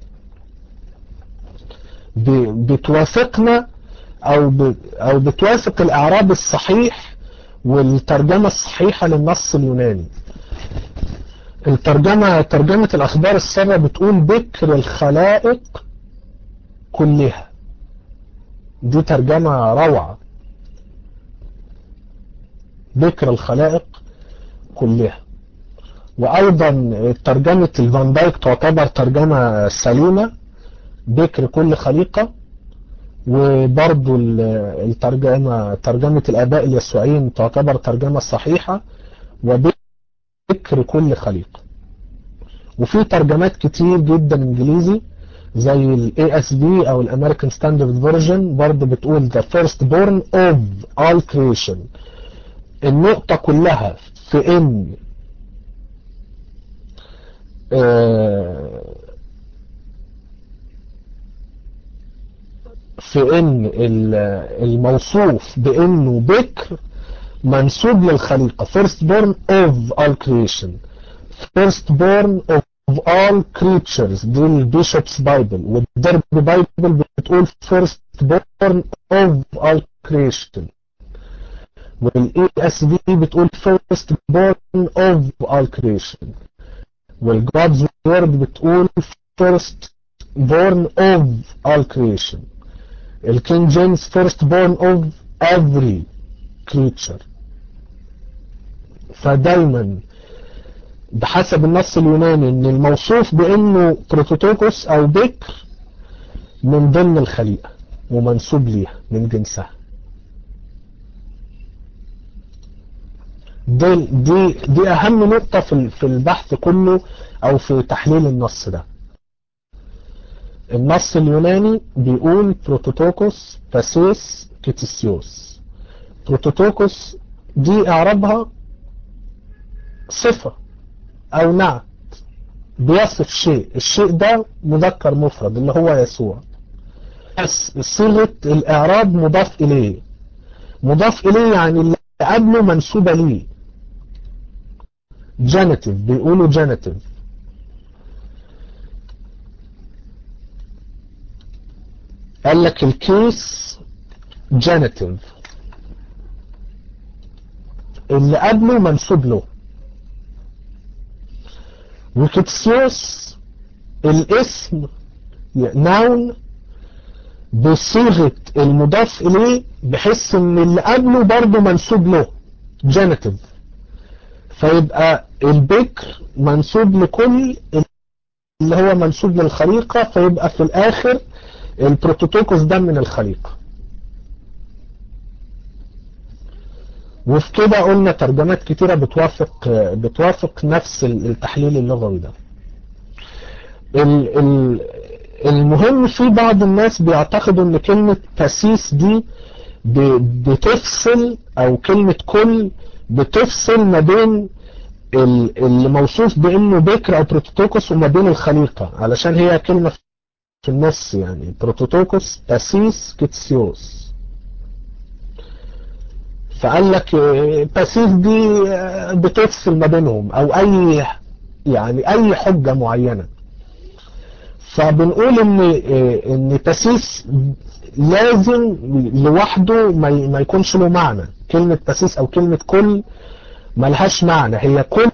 بتوافقنا أو أو بتوافق الإعراب الصحيح والترجمة الصحيحة للنص اليوناني الترجمة ترجمة الأخبار السارة بتقول بكر الخلائق كلها دي ترجمة روعة بكر الخلائق كلها وايضا ترجمة الفان دايك تعتبر ترجمة سليمة بكر كل خليقة وبرضو الترجمة ترجمة الاباء اليسوعيين تعتبر ترجمة صحيحة وبكر كل خليقة وفي ترجمات كتير جدا انجليزي زي ال ASB او الامريكان ستاندرد فيرجن برضو بتقول the first born of all creation النقطة كلها في ان في ان الموصوف بانه بكر منسوب للخليقة first born of all creation first born of all creatures دي البيشوبس بايبل والدرب بايبل بتقول first born of all creation والاي اس بي بتقول first born of all creation والجودز وورد بتقول first born of all creation الكينج جيمس first born of every creature فدايما بحسب النص اليوناني ان الموصوف بانه بروتوتوكوس او بكر من ضمن الخليقة ومنسوب ليها من جنسها دي, دي, دي اهم نقطة في في البحث كله او في تحليل النص ده النص اليوناني بيقول بروتوتوكوس باسيس كيتسيوس بروتوتوكوس دي اعرابها صفة او نعت بيصف شيء الشيء ده مذكر مفرد اللي هو يسوع بس صيغة الاعراب مضاف اليه مضاف اليه يعني اللي قبله منسوبة ليه جانيتيف بيقولوا جانيتيف قال لك الكيس جانيتيف اللي قبله منسوب له وكتسيوس الاسم ناون بصيغة المضاف اليه بحيث ان اللي قبله برضه منسوب له جانيتيف فيبقى البكر منسوب لكل اللي هو منسوب للخليقة فيبقى في الاخر البروتوتوكوس ده من الخليقة وفي كده قلنا ترجمات كتيرة بتوافق بتوافق نفس التحليل اللغوي ده المهم في بعض الناس بيعتقدوا ان كلمة تاسيس دي بتفصل او كلمة كل بتفصل ما بين اللي موصوف بانه بكر او بروتوتوكوس وما بين الخليقة علشان هي كلمة في النص يعني بروتوتوكوس تاسيس كيتسيوس فقال لك باسيس دي بتفصل ما بينهم او اي يعني اي حجة معينة فبنقول ان ان تاسيس لازم لوحده ما يكونش له معنى كلمة تاسيس او كلمة كل ملهاش معنى هي كل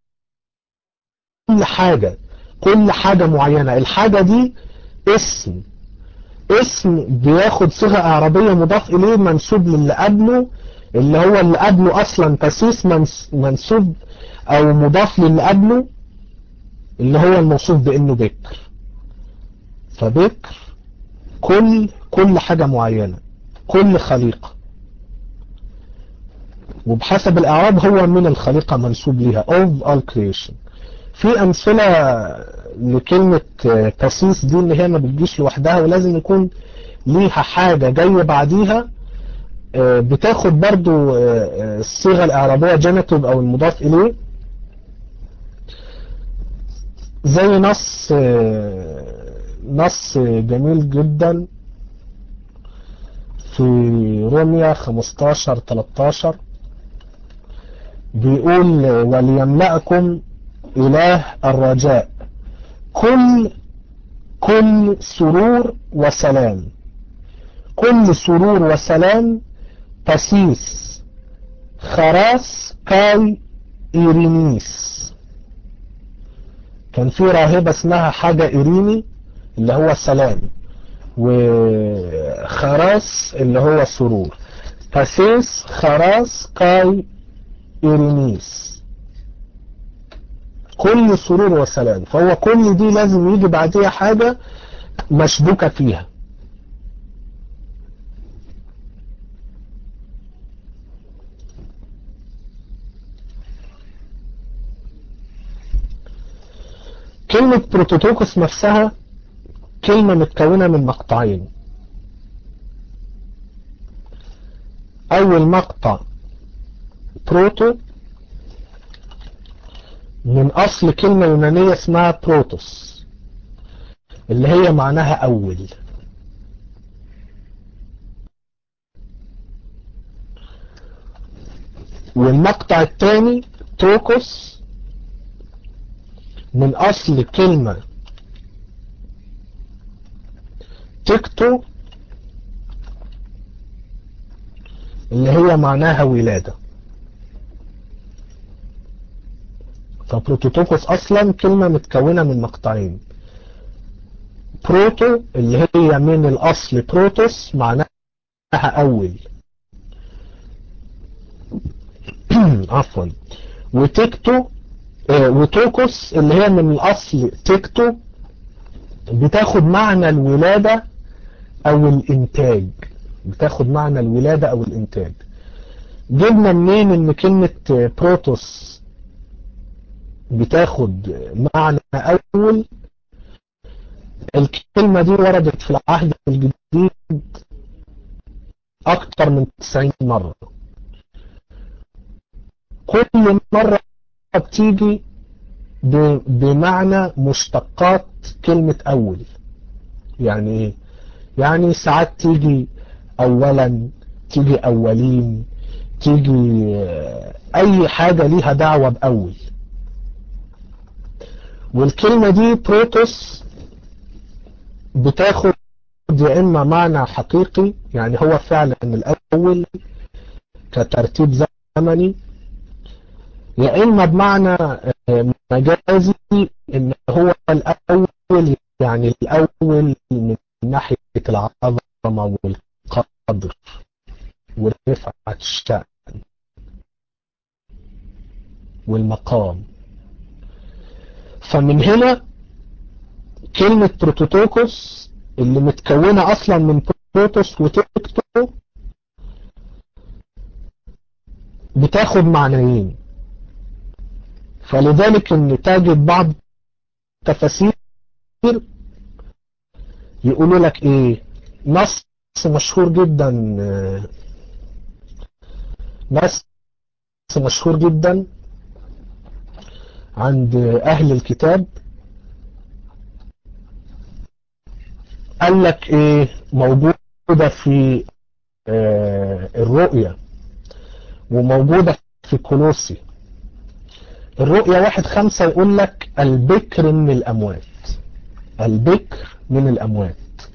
حاجة كل حاجة معينة الحاجة دي اسم اسم بياخد صيغة اعرابية مضاف اليه منسوب للي قبله اللي هو اللي قبله اصلا تاسيس منسوب او مضاف للي قبله اللي هو الموصوف بانه بكر فبكر كل كل حاجة معينة كل خليقة وبحسب الاعراب هو من الخليقة منسوب ليها of all creation في امثلة لكلمة تاسيس دي اللي هي ما بتجيش لوحدها ولازم يكون ليها حاجة جاية بعديها بتاخد برضو الصيغة الاعرابية جينيتيف او المضاف اليه زي نص نص جميل جدا في روميا 15 13 بيقول وليملأكم إله الرجاء كل كل سرور وسلام كل سرور وسلام تسيس خراس كاي إيرينيس كان في راهبة اسمها حاجة إيريني اللي هو السلام وخراس اللي هو السرور تسيس خراس كاي إيرينيس كل سرور وسلام فهو كل دي لازم يجي بعديها حاجة مشبوكة فيها كلمة بروتوتوكوس نفسها كلمة متكونة من مقطعين أول مقطع بروتو من أصل كلمة يونانية اسمها بروتوس اللي هي معناها أول والمقطع الثاني توكوس من أصل كلمة تكتو اللي هي معناها ولادة فبروتوتوكوس اصلا كلمة متكونة من مقطعين بروتو اللي هي من الاصل بروتوس معناها اول عفوا وتكتو آه وتوكوس اللي هي من الاصل تكتو بتاخد معنى الولادة او الانتاج بتاخد معنى الولادة او الانتاج جبنا منين ان كلمة بروتوس بتاخد معنى اول الكلمة دي وردت في العهد الجديد اكتر من 90 مرة كل مرة بتيجي بمعنى مشتقات كلمة اول يعني ايه يعني ساعات تيجي اولا تيجي اولين تيجي اي حاجة ليها دعوة باول والكلمة دي بروتوس بتاخد يا اما معنى حقيقي يعني هو فعلا الاول كترتيب زمني يا اما بمعنى مجازي ان هو الاول يعني الاول من ناحية العظمة والقدر ورفعة الشأن والمقام فمن هنا كلمة بروتوتوكوس اللي متكونة اصلا من بروتوس وتكتو بتاخد معنيين فلذلك ان تجد بعض تفاسير يقولوا لك ايه نص مشهور جدا نص مشهور جدا عند اهل الكتاب قال لك ايه موجودة في آه الرؤية وموجودة في كولوسي الرؤية واحد خمسة يقول لك البكر من الاموات البكر من الاموات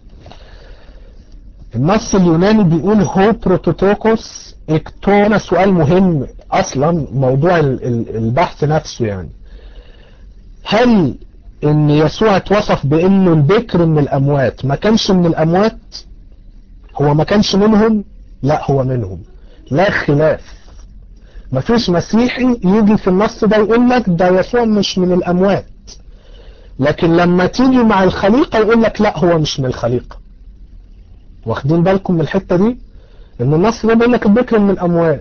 النص اليوناني بيقول هو بروتوتوكوس اكتونا سؤال مهم اصلا موضوع البحث نفسه يعني هل ان يسوع اتوصف بانه البكر من الاموات ما كانش من الاموات هو ما كانش منهم لا هو منهم لا خلاف ما فيش مسيحي يجي في النص ده يقول لك ده يسوع مش من الاموات لكن لما تيجي مع الخليقة يقول لك لا هو مش من الخليقة واخدين بالكم من الحتة دي ان النص ده بيقول لك البكر من الاموات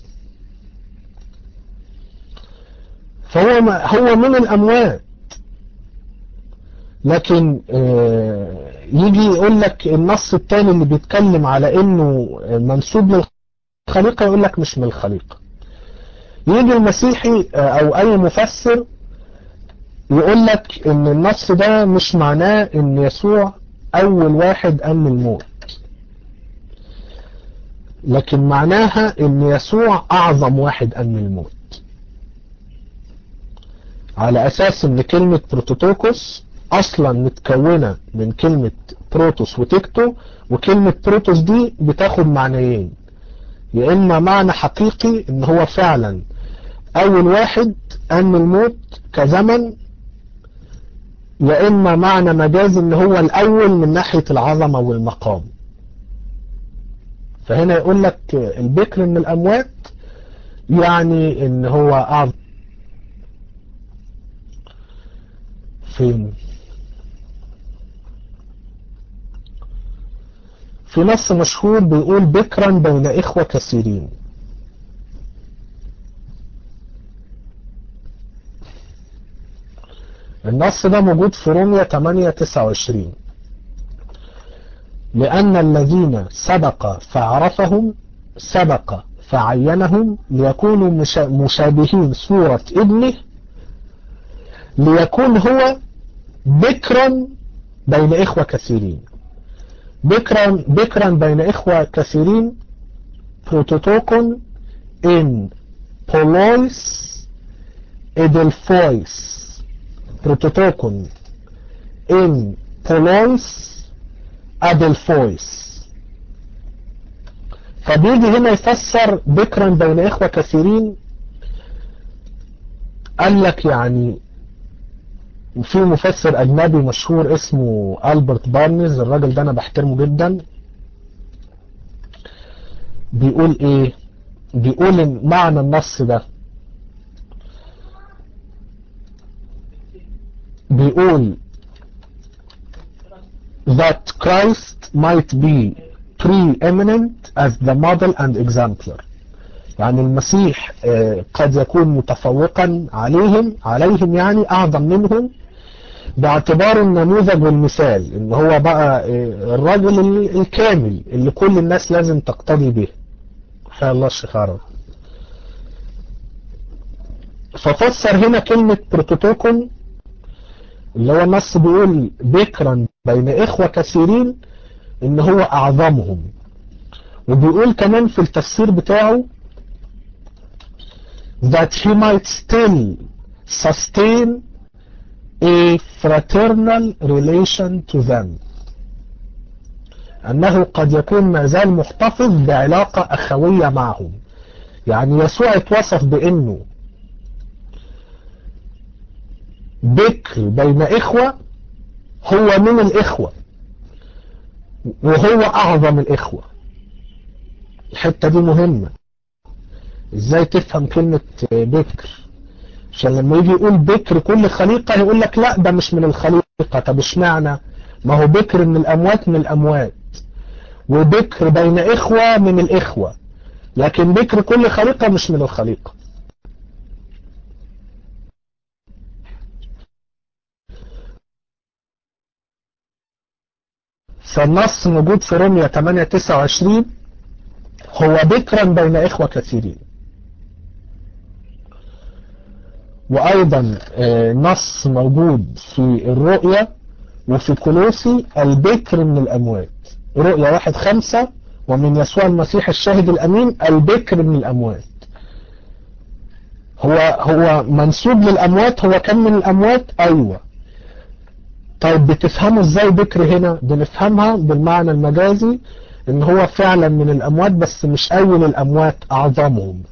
فهو ما هو من الاموات لكن يجي يقول لك النص الثاني اللي بيتكلم على انه منسوب للخليقة يقول لك مش من الخليقة يجي المسيحي او اي مفسر يقول لك ان النص ده مش معناه ان يسوع اول واحد قام الموت لكن معناها ان يسوع اعظم واحد قام الموت على اساس ان كلمة بروتوتوكوس اصلا متكونة من كلمة بروتوس وتكتو وكلمة بروتوس دي بتاخد معنيين يا اما معنى حقيقي ان هو فعلا اول واحد قام الموت كزمن يا اما معنى مجاز ان هو الاول من ناحية العظمة والمقام فهنا يقول لك البكر من الاموات يعني ان هو اعظم فين في نص مشهور بيقول بكرا بين اخوة كثيرين النص ده موجود في رومية 8 29 لأن الذين سبق فعرفهم سبق فعينهم ليكونوا مشابهين صورة ابنه ليكون هو بكرا بين إخوة كثيرين بكرا, بكرا بين إخوة كثيرين بروتوتوكون إن بولويس إدلفويس بروتوتوكون إن بولويس أدلفويس فبيجي هنا يفسر بكرا بين إخوة كثيرين قال لك يعني في مفسر أجنبي مشهور اسمه ألبرت بارنز الراجل ده أنا بحترمه جدا بيقول إيه بيقول إن معنى النص ده بيقول that Christ might be preeminent as the model and exemplar يعني المسيح قد يكون متفوقا عليهم عليهم يعني أعظم منهم باعتباره النموذج والمثال ان هو بقى الرجل الكامل اللي كل الناس لازم تقتدي به حيا الله الشيخ عرب ففسر هنا كلمة بروتوتوكون اللي هو النص بيقول بكرا بين إخوة كثيرين إن هو أعظمهم وبيقول كمان في التفسير بتاعه that he might still sustain a fraternal relation to them أنه قد يكون ما زال محتفظ بعلاقة أخوية معهم يعني يسوع اتوصف بأنه بكر بين إخوة هو من الإخوة وهو أعظم الإخوة الحتة دي مهمة إزاي تفهم كلمة بكر عشان لما يجي يقول بكر كل خليقة يقول لك لا ده مش من الخليقة طب اشمعنى ما هو بكر من الأموات من الأموات وبكر بين إخوة من الإخوة لكن بكر كل خليقة مش من الخليقة فالنص موجود في روميا 8 29 هو بكرا بين إخوة كثيرين وأيضا نص موجود في الرؤية وفي كولوسي البكر من الأموات رؤية واحد خمسة ومن يسوع المسيح الشاهد الأمين البكر من الأموات هو هو منسوب للأموات هو كان من الأموات أيوة طيب بتفهموا ازاي بكر هنا بنفهمها بالمعنى المجازي ان هو فعلا من الأموات بس مش أول الأموات أعظمهم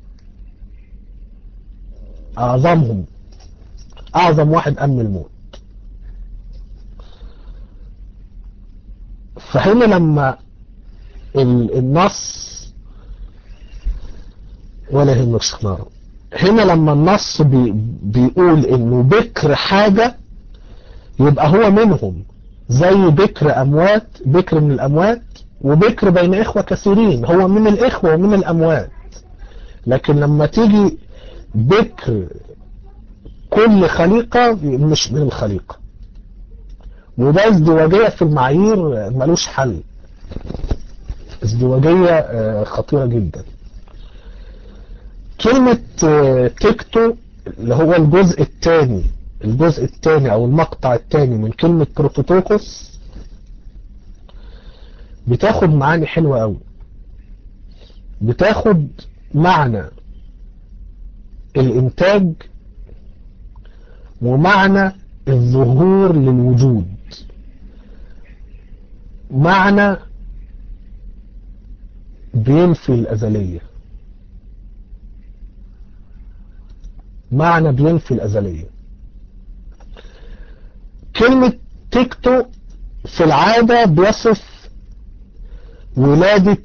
أعظمهم أعظم واحد أم الموت فهنا لما النص ولا يهمك شيخ هنا لما النص بي بيقول انه بكر حاجة يبقى هو منهم زي بكر اموات بكر من الاموات وبكر بين اخوة كثيرين هو من الاخوة ومن الاموات لكن لما تيجي بكر كل خليقة مش من الخليقة وده ازدواجية في المعايير ملوش حل ازدواجية خطيرة جدا كلمة تكتو اللي هو الجزء الثاني الجزء الثاني او المقطع الثاني من كلمة بروتوتوكوس بتاخد معاني حلوة قوي بتاخد معنى الانتاج ومعنى الظهور للوجود معنى بينفي الأزلية معنى بينفي الأزلية كلمة تكتو في العادة بيصف ولادة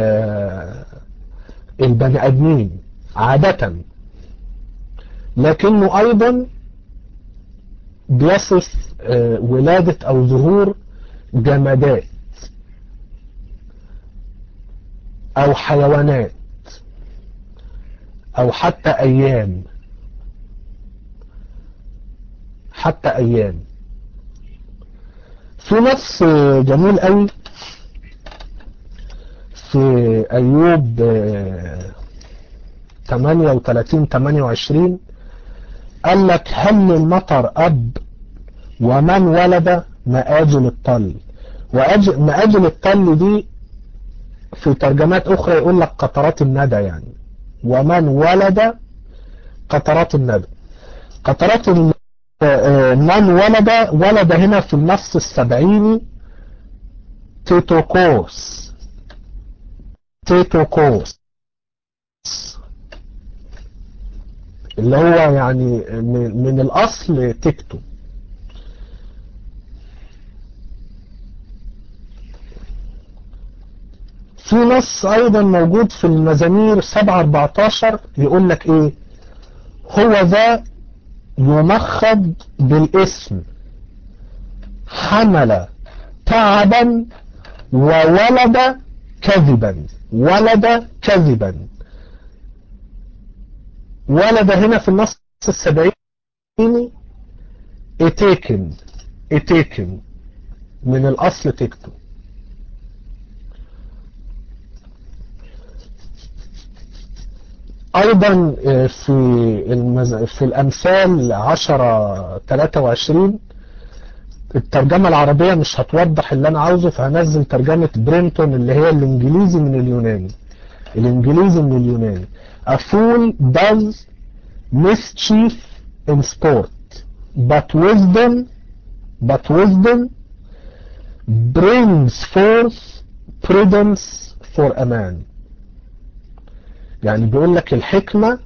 البني آدمين عادة لكنه أيضا بيصف ولادة أو ظهور جمادات أو حيوانات أو حتى أيام حتى أيام في نص جميل قوي في أيوب 38 28 قال لك هل المطر أب ومن ولد مآجل الطل مآجل الطل دي في ترجمات أخرى يقول لك قطرات الندى يعني ومن ولد قطرات الندى قطرات من ولد ولد هنا في النص السبعيني تيتوكوس تيتوكوس اللي هو يعني من, من الأصل تكتو في نص أيضا موجود في المزامير 7-14 يقول لك إيه هو ذا يمخض بالاسم حمل تعبا وولد كذبا ولد كذبا ولد هنا في النص السبعيني اتيكن اتيكن من الاصل تكتب ايضا في المز... في الامثال 10 23 الترجمة العربية مش هتوضح اللي انا عاوزه فهنزل ترجمة برينتون اللي هي الانجليزي من اليوناني الانجليزي من اليوناني A fool does mischief in sport but wisdom but wisdom brings forth prudence for a man يعني بيقول لك الحكمة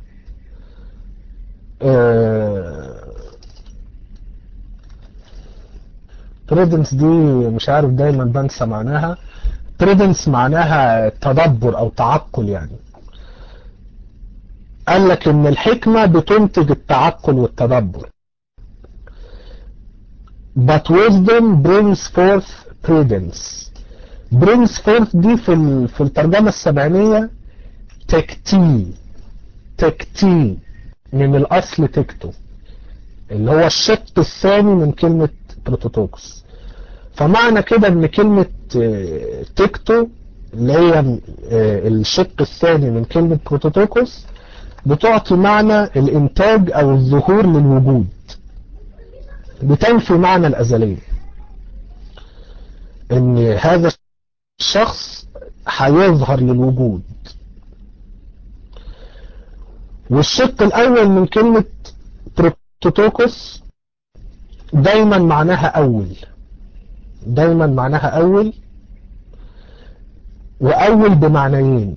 بريدنس دي مش عارف دايما بنسى معناها بريدنس معناها تدبر او تعقل يعني قال لك ان الحكمة بتنتج التعقل والتدبر but wisdom brings forth prudence brings forth دي في في الترجمة السبعينية تكتي تكتي من الاصل تكتو اللي هو الشق الثاني من كلمة بروتوتوكس فمعنى كده ان كلمة تكتو اللي هي الشق الثاني من كلمة بروتوتوكس بتعطي معنى الانتاج او الظهور للوجود بتنفي معنى الازلية ان هذا الشخص هيظهر للوجود والشق الاول من كلمة بروتوتوكس دايما معناها اول دايما معناها اول واول بمعنيين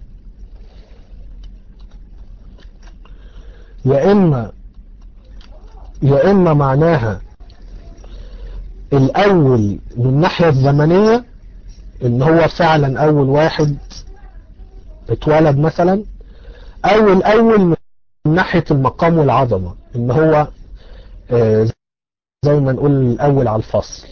يا اما يا اما معناها الاول من الناحية الزمنية ان هو فعلا اول واحد اتولد مثلا او الاول من ناحية المقام والعظمة ان هو آه زي ما نقول الاول على الفصل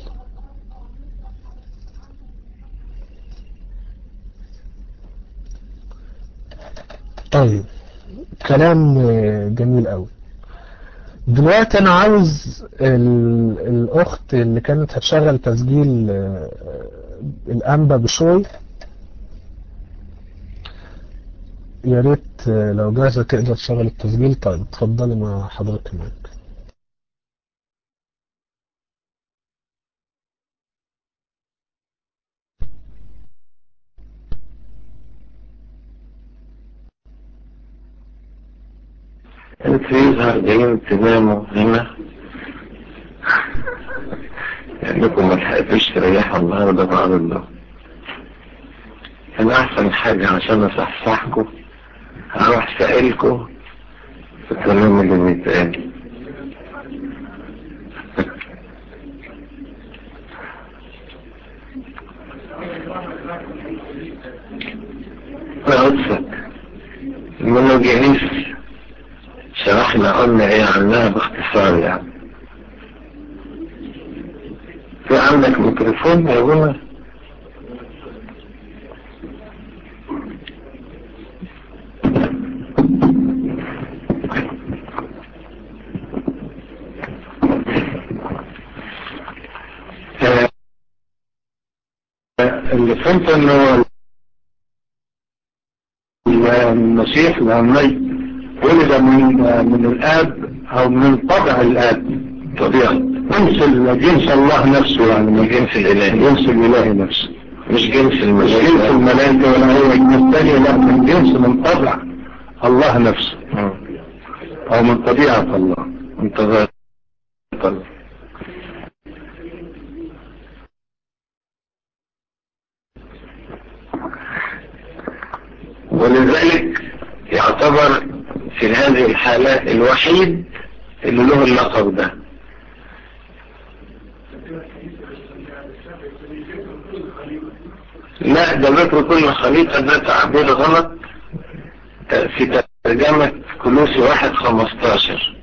طيب كلام جميل قوي دلوقتي انا عاوز الاخت اللي كانت هتشغل تسجيل الانبا بشوي يا ريت لو جاهزة تقدر تشغل التسجيل طيب اتفضلي مع حضرتك معاك انت يظهر جايين تناموا هنا لانكم ما لحقتوش تريحوا النهارده بعد الله كان احسن حاجة عشان اصحصحكم هروح سائلكم في الكلام اللي بيتقال قصة المونوجينيس شرحنا قلنا ايه عنها باختصار يعني في عندك ميكروفون يا بنا اللي فهمت انه المسيح لما ولد من من الاب او من طبع الاب طبيعة جنس جنس الله نفسه يعني من جنس الاله جنس الاله نفسه مش جنس الملائكة جنس الملائكة ولا هو جنس ثاني لا من جنس من طبع الله نفسه او من طبيعة الله من طبيعة الله ولذلك يعتبر في هذه الحالة الوحيد اللي له اللقب ده لا ده ذكر كل خليقة ده تعبير غلط في ترجمة كلوسي واحد خمستاشر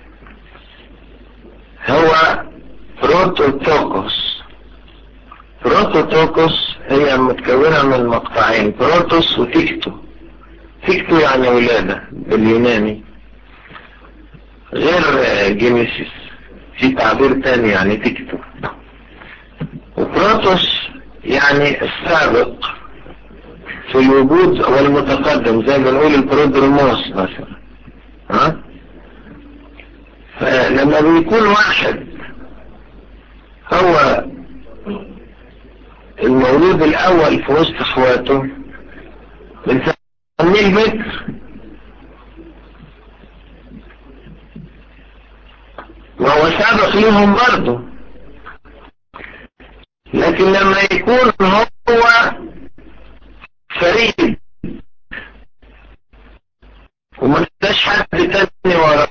هو بروتوتوكوس بروتوتوكوس هي متكونة من مقطعين بروتوس وتيكتو تيكتو يعني ولادة باليوناني غير جينيسيس في تعبير تاني يعني تيكتو وبروتوس يعني السابق في الوجود والمتقدم زي ما نقول البرودروموس مثلا ها فلما بيكون واحد هو المولود الاول في وسط اخواته بنسميه البكر وهو سابق ليهم برضه لكن لما يكون هو فريد وما فيش حد تاني وراه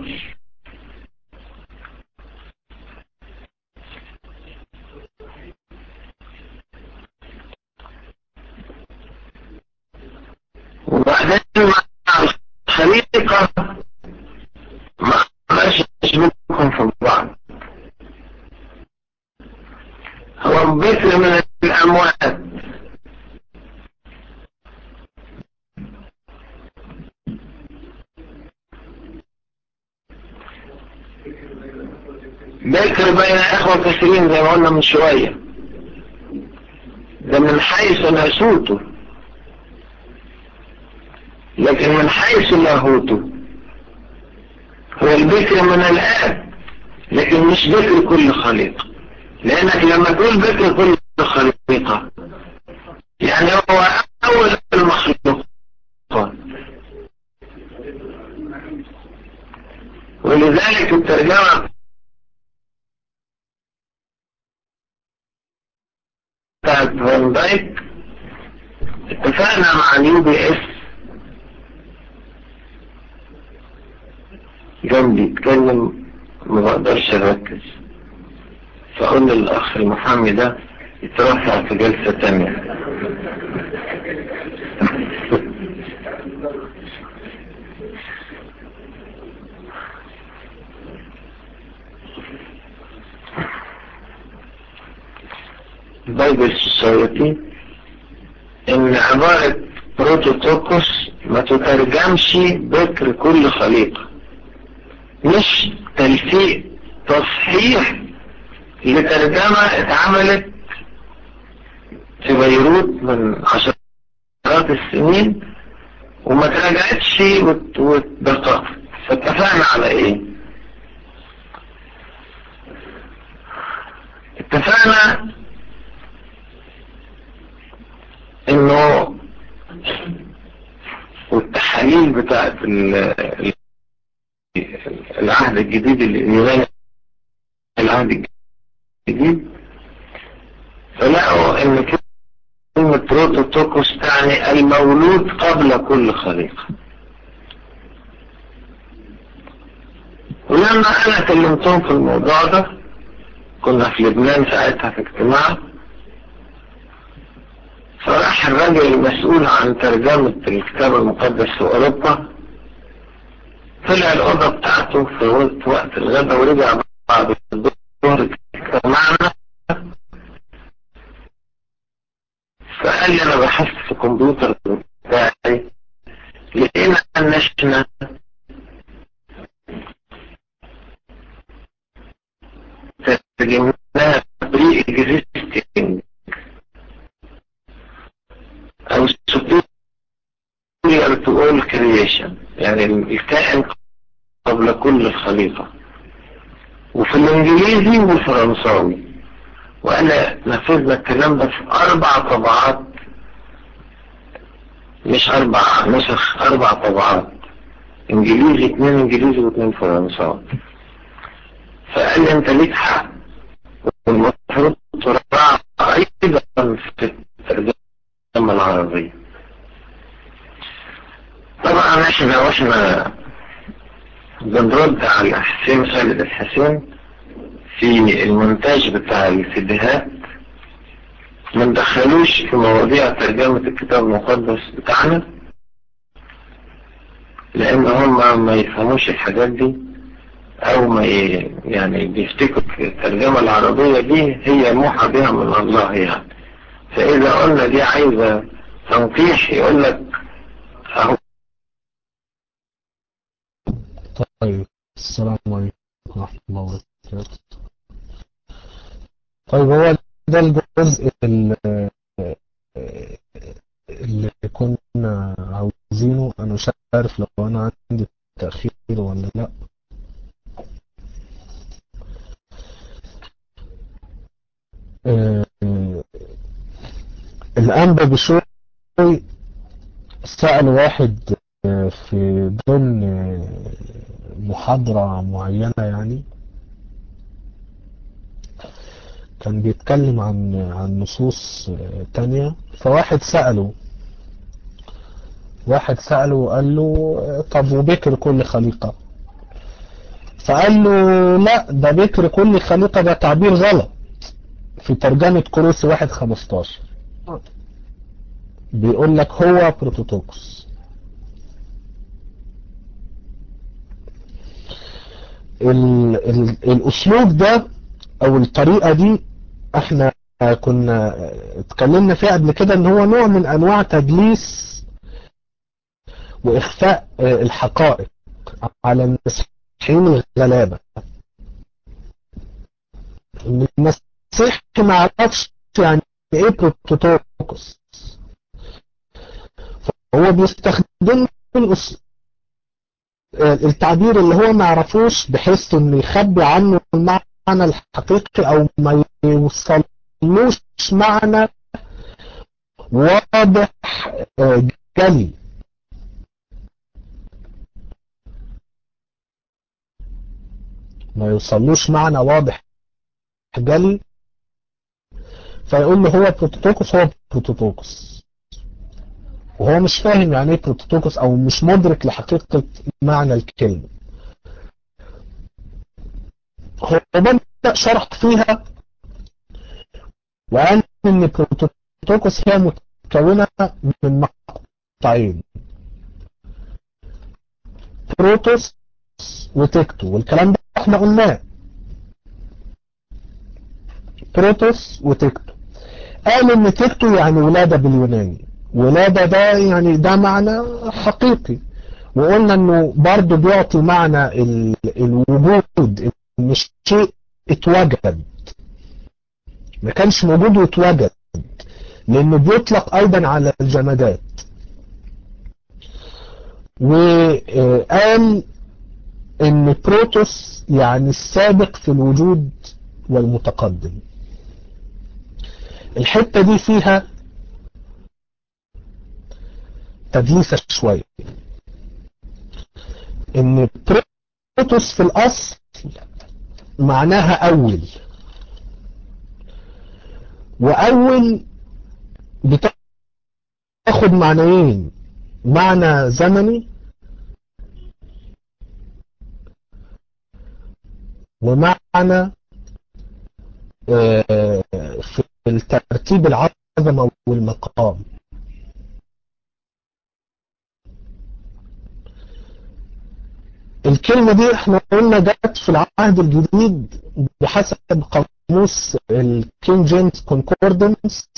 وبعدين مع الخليقة ما قدرش يشبكهم في بعض هو بكر من الأموات بكر بين اخوة كثيرين زي ما قلنا من شوية ده من حيث ناسوته لكن من حيث لاهوته هو البكر من الآب لكن مش بكر كل خليقة لأنك لما تقول بكر كل خليقة يعني هو أول المخلوقات ولذلك الترجمة بتاعت فان دايك اتفقنا مع اليو بي اس جنبي يتكلم ما بقدرش اركز فاقول للاخ المحامي ده يترفع في جلسة تانية بايبل سوسايتي ان عبارة بروتوتوكوس ما تترجمش بكر كل خليقة مش تلفيق تصحيح لترجمة اتعملت في بيروت من عشرات السنين وما تراجعتش واتدققت فاتفقنا على ايه اتفقنا انه والتحاليل بتاعت العهد الجديد اليوناني العهد الجديد فلقوا ان كلمة بروتوتوكوس تعني المولود قبل كل خليقة ولما انا كلمتهم في الموضوع ده كنا في لبنان ساعتها في اجتماع فراح الراجل المسؤول عن ترجمة الكتاب المقدس في اوروبا طلع الأوضة بتاعته في وقت الغداء ورجع بعد الظهر اجتمعنا فقال لي أنا بحثت في الكمبيوتر بتاعي لقينا النشنة ترجمناها بري اكزيستنج أو superior to all creation يعني الكائن قبل كل الخليقة وفي الانجليزي والفرنساوي وانا نفذنا الكلام ده في اربع طبعات مش اربع نسخ اربع طبعات انجليزي اتنين انجليزي واتنين فرنساوي فقال لي انت ليك حق والمفروض تراعى ايضا في الترجمة العربية طبعا احنا واحنا بنرد على حسين خالد الحسين في المونتاج بتاع الفيديوهات ما ندخلوش في مواضيع ترجمة الكتاب المقدس بتاعنا لان هم ما يفهموش الحاجات دي او ما ي... يعني بيفتكروا الترجمة العربية دي هي موحى بها من الله يعني فاذا قلنا دي عايزة تنقيح يقول لك اهو طيب السلام عليكم ورحمة الله وبركاته طيب هو ده الجزء ال- اللي كنا عاوزينه انا مش عارف لو انا عندي تأخير ولا لا آه، الأنبا بشوي سأل واحد آه، في ضمن آه، محاضرة معينة يعني كان بيتكلم عن عن نصوص آه، تانية فواحد سأله واحد سأله وقال له آه، طب وبكر كل خليقة فقال له لا ده بكر كل خليقة ده تعبير غلط في ترجمة كروس واحد خمستاشر بيقول لك هو بروتوتوكس ال ال الاسلوب ده او الطريقة دي احنا كنا اتكلمنا فيها قبل كده ان هو نوع من انواع تدليس واخفاء آه، الحقائق على المسيحيين الغلابة إن المسيح ما عرفش يعني ايه بروتوتوكس هو بيستخدم الأس- آه، التعبير اللي هو ما يعرفوش بحيث انه يخبي عنه المعنى الحقيقي او ما يوصلوش معنى واضح آه، جلي ما يوصلوش معنى واضح جلي فيقول له هو بروتوتوكس هو بروتوتوكس وهو مش فاهم يعني ايه بروتوتوكس او مش مدرك لحقيقة معنى الكلمة هو بدأ شرح فيها وقال ان بروتوتوكس هي متكونة من مقطعين بروتوس وتكتو والكلام ده احنا قلناه بروتوس وتكتو قال ان تكتو يعني ولادة باليوناني ولادة ده يعني ده معنى حقيقي وقلنا انه برضه بيعطي معنى ال- الوجود ان شيء اتوجد ما كانش موجود واتوجد لانه بيطلق ايضا على الجمادات وقال ان بروتوس يعني السابق في الوجود والمتقدم الحتة دي فيها تدليسة شوية ان بروتوس في الاصل معناها اول واول بتاخد معنيين معنى زمني ومعنى آه، في الترتيب العظمة والمقام الكلمة دي احنا قلنا جت في العهد الجديد بحسب قاموس الكين جيمس كونكوردنس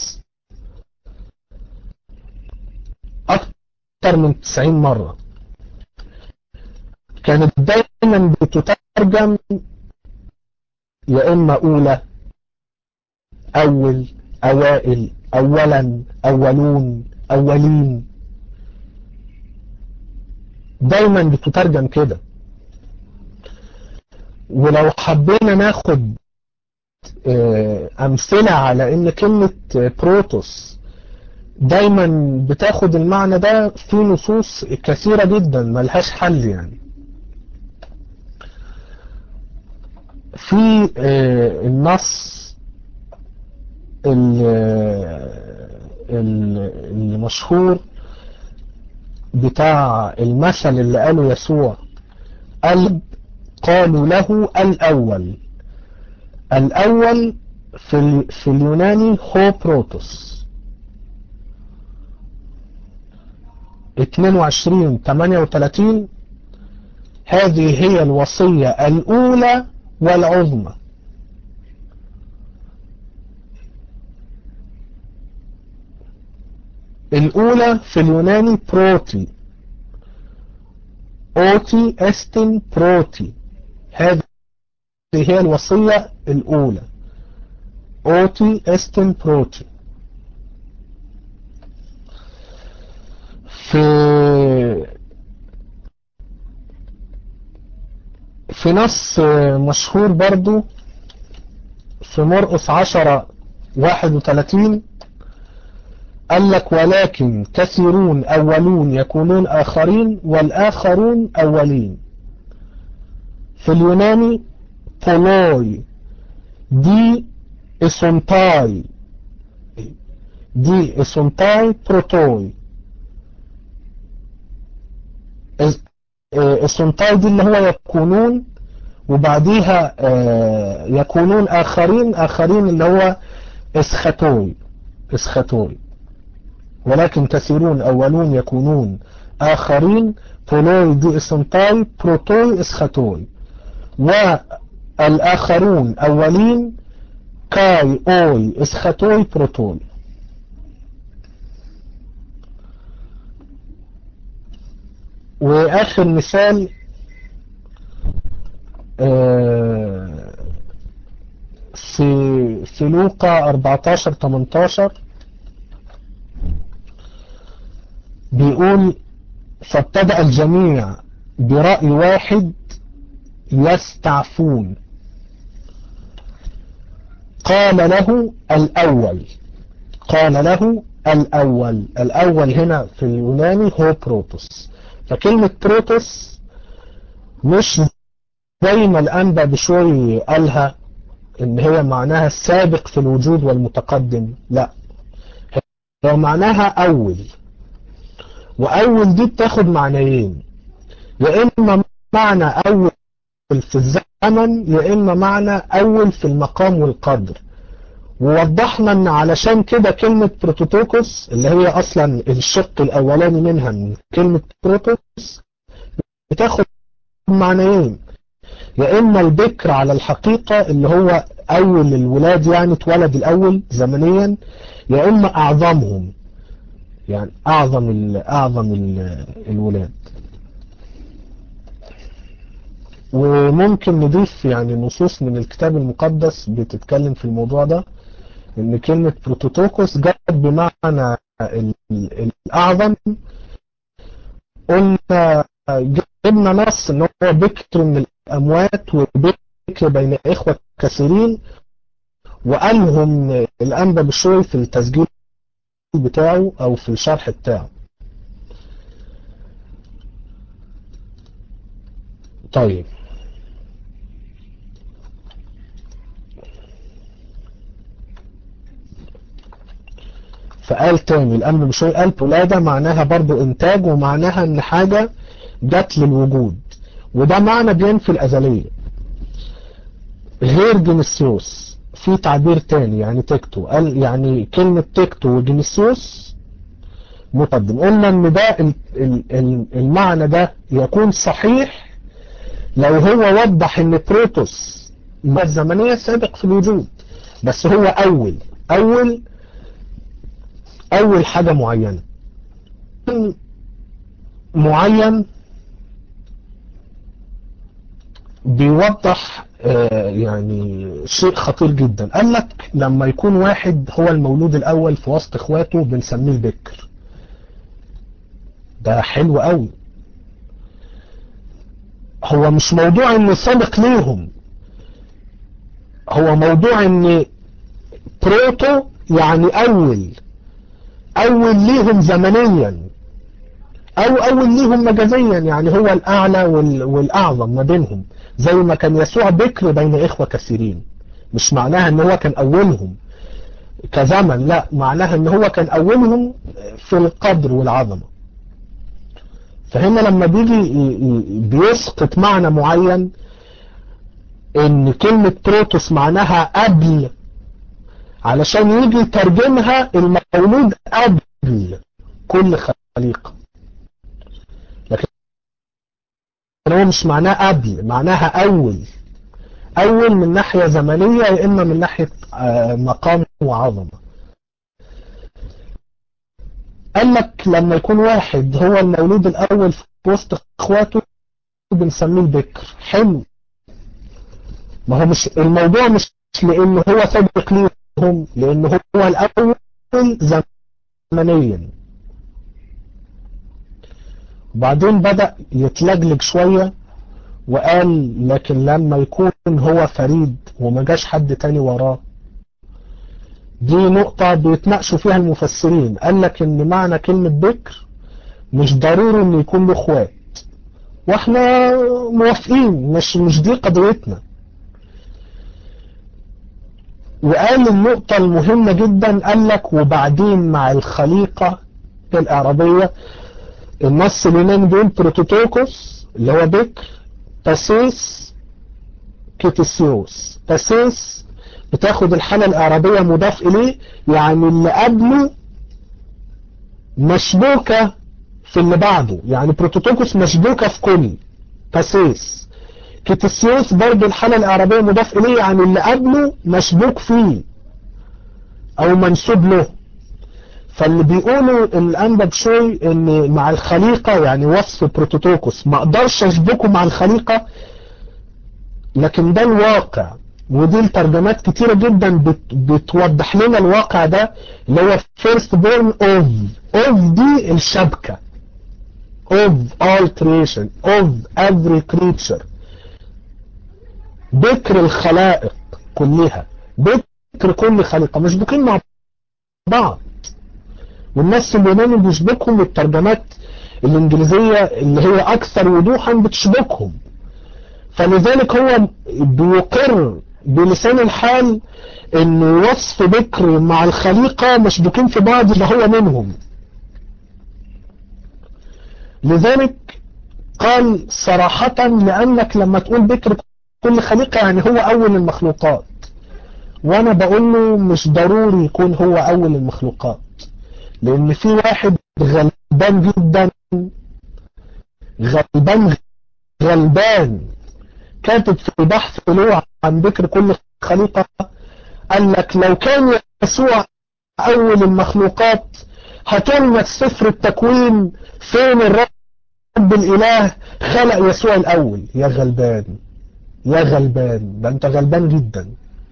اكتر من 90 مرة كانت دايما بتترجم يا اما اولى اول اوائل اولا اولون اولين دايما بتترجم كده ولو حبينا ناخد آه، امثلة على ان كلمة آه، بروتوس دايما بتاخد المعنى ده في نصوص كثيرة جدا ملهاش حل يعني في آه، النص ال- ال- المشهور بتاع المثل اللي قاله يسوع قلب قالوا له الأول الأول في, ال... في اليوناني هو بروتوس 22 38 هذه هي الوصية الأولى والعظمى الأولى في اليوناني بروتي أوتي استن بروتي هذه هي الوصية الأولى أوتي استن بروتي في في نص مشهور برضو في مرقس عشرة واحد وثلاثين قال لك ولكن كثيرون أولون يكونون آخرين والآخرون أولين في اليوناني بولوي دي اسونتاي دي اسونتاي بروتوي السنتاي دي اللي هو يكونون وبعديها يكونون آخرين آخرين اللي هو اسختوي اسختوي ولكن كثيرون أولون يكونون آخرين بولوي دي اسنتاي بروتوي اسختوي والآخرون أولين كاي أوي اسختوي بروتوي واخر مثال في في لوقا 14 18 بيقول فابتدأ الجميع برأي واحد يستعفون قال له الأول قال له الأول الأول هنا في اليوناني هو بروتوس فكلمة بروتوس مش زي ما الأنبا بشوي قالها ان هي معناها السابق في الوجود والمتقدم لا هي معناها أول وأول دي بتاخد معنيين يا إما معنى أول في الزمن يا إما معنى أول في المقام والقدر ووضحنا ان علشان كده كلمة بروتوتوكوس اللي هي اصلا الشق الاولاني منها من كلمة بروتوس بتاخد معنيين يا اما البكر على الحقيقة اللي هو اول الولاد يعني اتولد الاول زمنيا يا اما اعظمهم يعني اعظم ال اعظم ال الولاد وممكن نضيف يعني نصوص من الكتاب المقدس بتتكلم في الموضوع ده ان كلمة بروتوتوكوس جت بمعنى الاعظم قلنا جبنا نص ان هو بكر من الاموات وبكر بين اخوة كثيرين وقالهم الانبا بشوي في التسجيل بتاعه او في الشرح بتاعه طيب فقال تاني الأمر بشوي قال ولادة معناها برضو إنتاج ومعناها إن حاجة جت للوجود وده معنى بينفي الأزلية غير جينيسيوس في تعبير تاني يعني تكتو قال يعني كلمة تكتو وجينيسيوس مقدم قلنا ان ده المعنى ده يكون صحيح لو هو وضح ان بروتوس الزمنية سابق في الوجود بس هو اول اول اول حاجة معينة معين بيوضح يعني شيء خطير جدا قال لك لما يكون واحد هو المولود الاول في وسط اخواته بنسميه البكر ده حلو قوي هو مش موضوع انه سابق ليهم هو موضوع ان بروتو يعني اول اول ليهم زمنيا او اول ليهم مجازيا يعني هو الاعلى والاعظم ما بينهم زي ما كان يسوع بكر بين اخوة كثيرين مش معناها ان هو كان اولهم كزمن لا معناها ان هو كان اولهم في القدر والعظمة فهنا لما بيجي بيسقط معنى معين ان كلمة بروتوس معناها قبل علشان يجي يترجمها المولود قبل كل خليقة لكن هو مش معناه قبل معناها اول اول من ناحية زمنية يا اما من ناحية مقام وعظمة قال لك لما يكون واحد هو المولود الاول في وسط اخواته بنسميه البكر حلو ما هو مش الموضوع مش لانه هو سابق ليهم لانه هو الاول زمنيا وبعدين بدأ يتلجلج شوية وقال لكن لما يكون هو فريد وما جاش حد تاني وراه دي نقطة بيتناقشوا فيها المفسرين قال لك ان معنى كلمة بكر مش ضروري ان يكون له اخوات واحنا موافقين مش مش دي قضيتنا وقال النقطة المهمة جدا قال لك وبعدين مع الخليقة الإعرابية النص اليوناني بيقول بروتوتوكوس اللي هو بكر تاسيس كيتسيوس تاسيس بتاخد الحالة الإعرابية مضاف إليه يعني اللي قبله مشبوكة في اللي بعده يعني بروتوتوكوس مشبوكة في كل تاسيس كيتسيوس برضه الحالة الإعرابية مضاف إليه يعني اللي قبله مشبوك فيه أو منسوب له فاللي بيقولوا الأنبا بشوي إن مع الخليقة يعني وصف بروتوتوكوس ما أقدرش أشبكه مع الخليقة لكن ده الواقع ودي الترجمات كتيرة جدا بت بتوضح لنا الواقع ده اللي هو first born of of دي الشبكة of all creation of every creature بكر الخلائق كلها بكر كل خليقة مشبوكين مع بعض والناس اليوناني بيشبكهم الترجمات الانجليزية اللي هي اكثر وضوحا بتشبكهم فلذلك هو بيقر بلسان الحال ان وصف بكر مع الخليقة مشبوكين في بعض اللي هو منهم لذلك قال صراحة لانك لما تقول بكر كل خليقة يعني هو اول المخلوقات وانا بقول له مش ضروري يكون هو اول المخلوقات لان في واحد غلبان جدا غلبان غلبان كاتب في بحث له عن ذكر كل خليقة قال لك لو كان يسوع اول المخلوقات هتلمس سفر التكوين فين الرب الاله خلق يسوع الاول يا غلبان يا غلبان ده انت غلبان جدا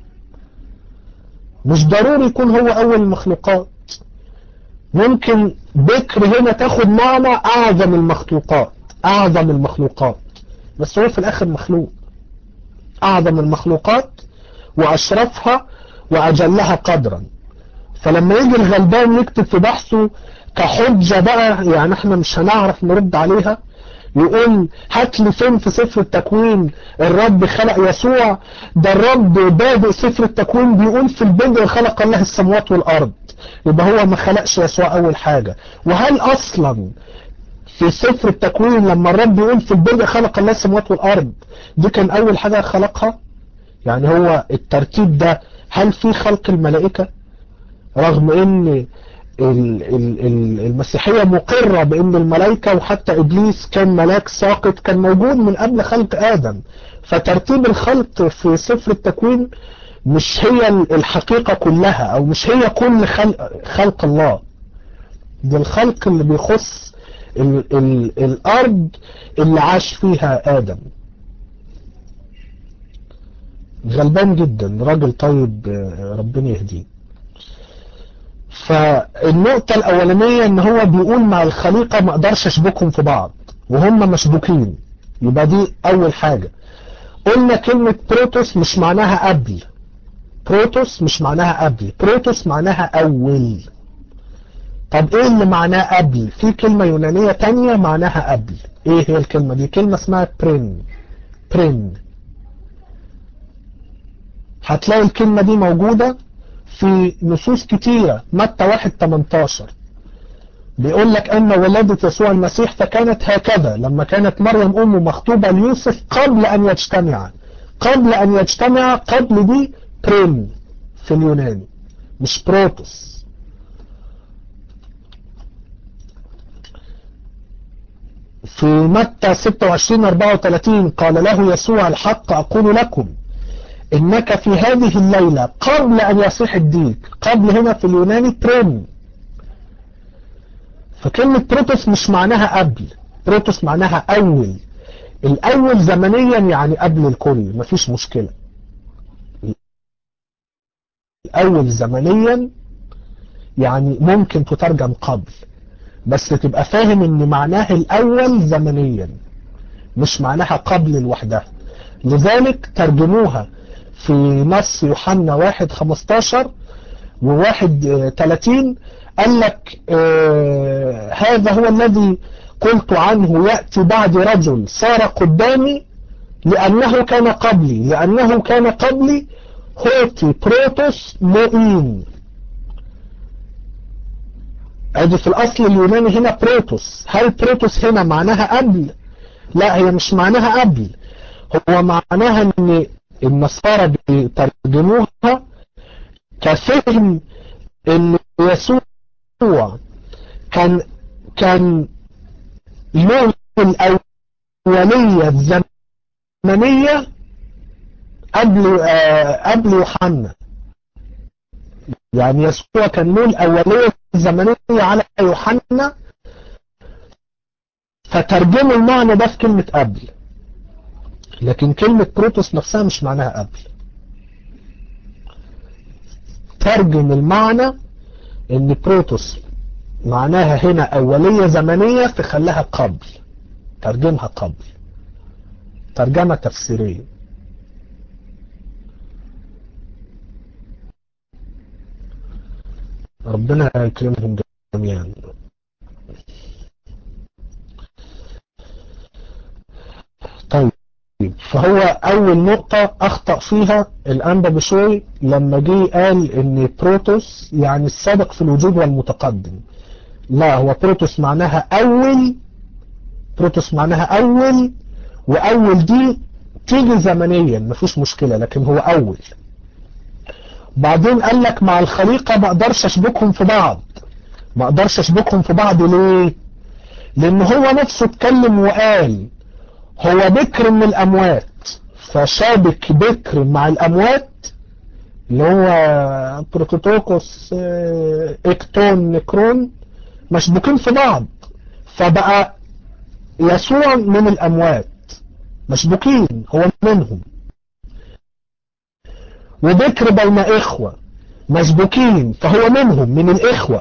مش ضروري يكون هو اول المخلوقات ممكن بكر هنا تاخد معنى اعظم المخلوقات اعظم المخلوقات بس هو في الاخر مخلوق اعظم المخلوقات واشرفها واجلها قدرا فلما يجي الغلبان يكتب في بحثه كحجة بقى يعني احنا مش هنعرف نرد عليها يقول هات لي فين في سفر التكوين الرب خلق يسوع ده الرب بادئ سفر التكوين بيقول في البدء خلق الله السماوات والارض يبقى هو ما خلقش يسوع اول حاجة وهل اصلا في سفر التكوين لما الرب يقول في البدء خلق الله السماوات والارض دي كان اول حاجة خلقها يعني هو الترتيب ده هل في خلق الملائكة رغم ان المسيحية مقرة بان الملائكة وحتى ابليس كان ملاك ساقط كان موجود من قبل خلق ادم فترتيب الخلق في سفر التكوين مش هي الحقيقة كلها او مش هي كل خلق, خلق الله ده الخلق اللي بيخص ال ال الارض اللي عاش فيها ادم غلبان جدا راجل طيب ربنا يهديه فالنقطة الاولانية ان هو بيقول مع الخليقة ما اقدرش اشبكهم في بعض وهم مشبوكين يبقى دي اول حاجة قلنا كلمة بروتوس مش معناها قبل بروتوس مش معناها قبل بروتوس معناها اول طب ايه اللي معناه قبل في كلمة يونانية تانية معناها قبل ايه هي الكلمة دي كلمة اسمها برين برين هتلاقي الكلمة دي موجودة في نصوص كتيرة متى واحد 18 بيقول لك أن ولادة يسوع المسيح فكانت هكذا لما كانت مريم أمه مخطوبة ليوسف قبل أن يجتمعا قبل أن يجتمع قبل دي بريم في اليوناني مش بروتوس في متى 26 34 قال له يسوع الحق أقول لكم إنك في هذه الليلة قبل أن يصيح الديك قبل هنا في اليوناني بريم فكلمة بروتوس مش معناها قبل بروتوس معناها أول الأول زمنيا يعني قبل الكل مفيش مشكلة الأول زمنيا يعني ممكن تترجم قبل بس تبقى فاهم ان معناها الأول زمنيا مش معناها قبل لوحدها لذلك ترجموها في نص يوحنا واحد خمستاشر وواحد تلاتين قال لك آه هذا هو الذي قلت عنه يأتي بعد رجل صار قدامي لأنه كان قبلي لأنه كان قبلي هوتي بروتوس موئين ادي في الاصل اليوناني هنا بروتوس هل بروتوس هنا معناها قبل لا هي مش معناها قبل هو معناها ان النصارى بيترجموها كفهم ان يسوع كان كان له الأولية الزمنية قبل آه قبل يوحنا يعني يسوع كان له الأولية الزمنية على يوحنا فترجموا المعنى ده في كلمة قبل لكن كلمة بروتوس نفسها مش معناها قبل ترجم المعنى ان بروتوس معناها هنا أولية زمنية فخلها قبل ترجمها قبل ترجمة تفسيرية ربنا يكرمهم جميعا طيب فهو أول نقطة أخطأ فيها الأنبا بشوي لما جه قال إن بروتوس يعني السابق في الوجود والمتقدم لا هو بروتوس معناها أول بروتوس معناها أول وأول دي تيجي زمنيا مفيش مشكلة لكن هو أول بعدين قال لك مع الخليقة ما اقدرش اشبكهم في بعض ما اقدرش اشبكهم في بعض ليه لان هو نفسه اتكلم وقال هو بكر من الاموات فشابك بكر مع الاموات اللي هو بروتوتوكوس اكتون نكرون مشبوكين في بعض فبقى يسوع من الاموات مشبوكين هو منهم وبكر بين إخوة مسبوكين فهو منهم من الإخوة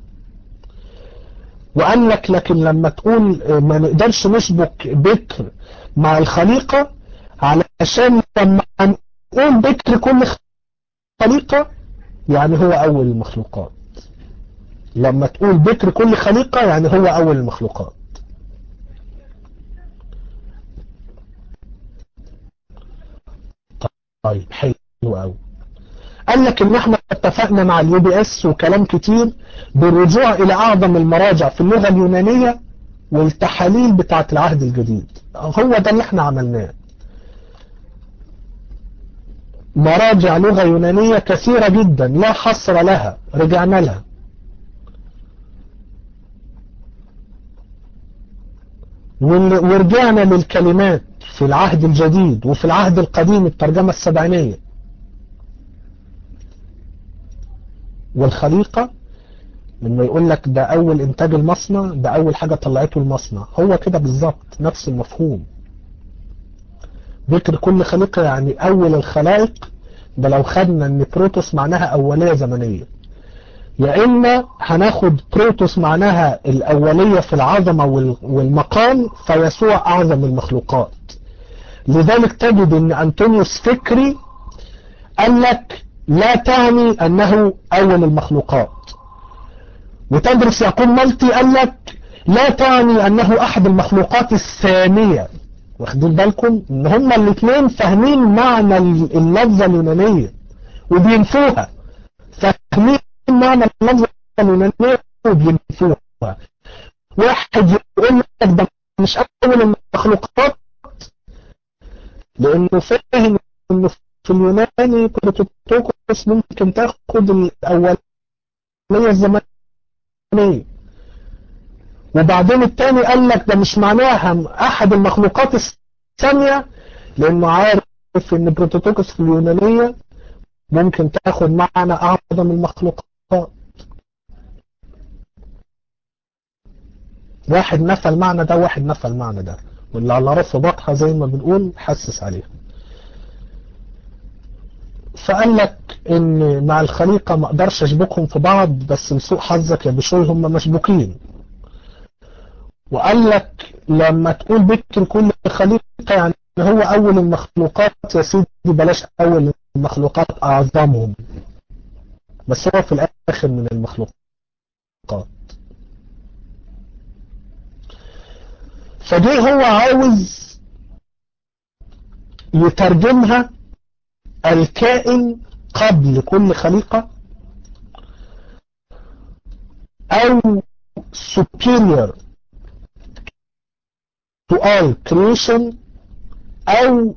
وقال لك لكن لما تقول ما نقدرش نسبك بكر مع الخليقة علشان لما نقول بكر كل خليقة يعني هو أول المخلوقات لما تقول بكر كل خليقة يعني هو أول المخلوقات طيب حلو قوي قال لك ان احنا اتفقنا مع اليو بي اس وكلام كتير بالرجوع الى اعظم المراجع في اللغة اليونانية والتحاليل بتاعة العهد الجديد هو ده اللي احنا عملناه مراجع لغة يونانية كثيرة جدا لا حصر لها رجعنا لها ورجعنا للكلمات في العهد الجديد وفي العهد القديم الترجمة السبعينية والخليقة لما يقول لك ده أول إنتاج المصنع ده أول حاجة طلعته المصنع هو كده بالظبط نفس المفهوم ذكر كل خليقة يعني أول الخلائق ده لو خدنا ان بروتوس معناها أولية زمنية يا إما هناخد بروتوس معناها الأولية في العظمة والمقام فيسوع أعظم المخلوقات لذلك تجد ان أنطونيوس فكري قال لك لا تعني أنه أول المخلوقات وتدرس يعقوب مالتي قال لك لا تعني أنه أحد المخلوقات الثانية واخدين بالكم ان هما الاثنين فاهمين معنى اللفظة اليونانية وبينفوها فاهمين معنى اللفظة اليونانية وبينفوها واحد يقول لك ده مش اول المخلوقات لانه فاهم انه في اليوناني بروتوتوكوس ممكن تاخد الاوليه الزمنيه وبعدين التاني قال لك ده مش معناها احد المخلوقات الثانيه لانه عارف ان بروتوتوكوس في اليونانيه ممكن تاخد معنى اعظم المخلوقات واحد نفى المعنى ده واحد نفى المعنى ده واللي على راسه بطحة زي ما بنقول حسس عليها فقال لك ان مع الخليقة ما اقدرش اشبكهم في بعض بس لسوء حظك يا بشوي هم مشبوكين وقال لك لما تقول بكر كل خليقة يعني هو اول المخلوقات يا سيدي بلاش اول المخلوقات اعظمهم بس هو في الاخر من المخلوقات فدي هو عاوز يترجمها الكائن قبل كل خليقة او superior to all creation او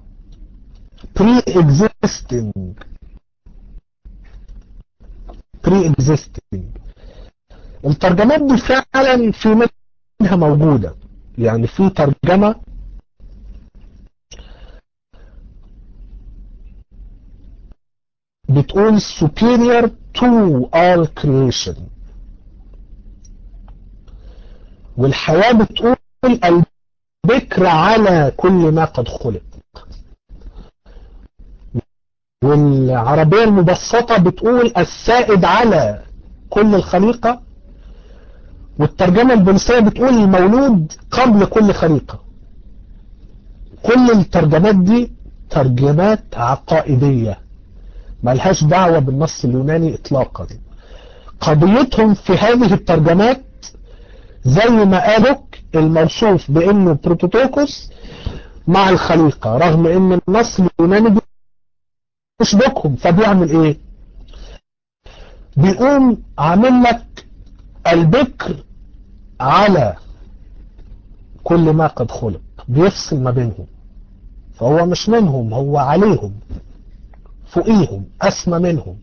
pre-existing pre-existing الترجمات دي فعلا في منها موجودة يعني في ترجمة بتقول superior to all creation والحياة بتقول البكر على كل ما قد خلق والعربية المبسطة بتقول السائد على كل الخليقة والترجمة البوليسية بتقول المولود قبل كل خليقة كل الترجمات دي ترجمات عقائدية ملهاش دعوة بالنص اليوناني اطلاقا قضيتهم في هذه الترجمات زي ما قالوا الموصوف بانه بروتوتوكوس مع الخليقة رغم ان النص اليوناني يشبكهم فبيعمل ايه بيقوم عامل لك البكر على كل ما قد خلق بيفصل ما بينهم فهو مش منهم هو عليهم فوقيهم أسمى منهم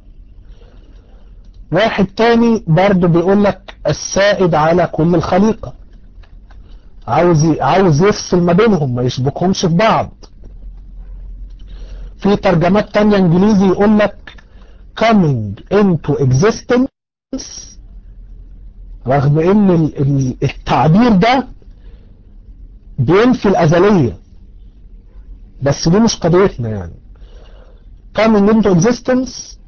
واحد تاني برضه بيقول لك السائد على كل الخليقة عاوز عاوز يفصل ما بينهم ما يشبكهمش في بعض في ترجمات تانية انجليزي يقول لك coming into existence رغم ان التعبير ده بينفي الازلية بس دي مش قضيتنا يعني coming into existence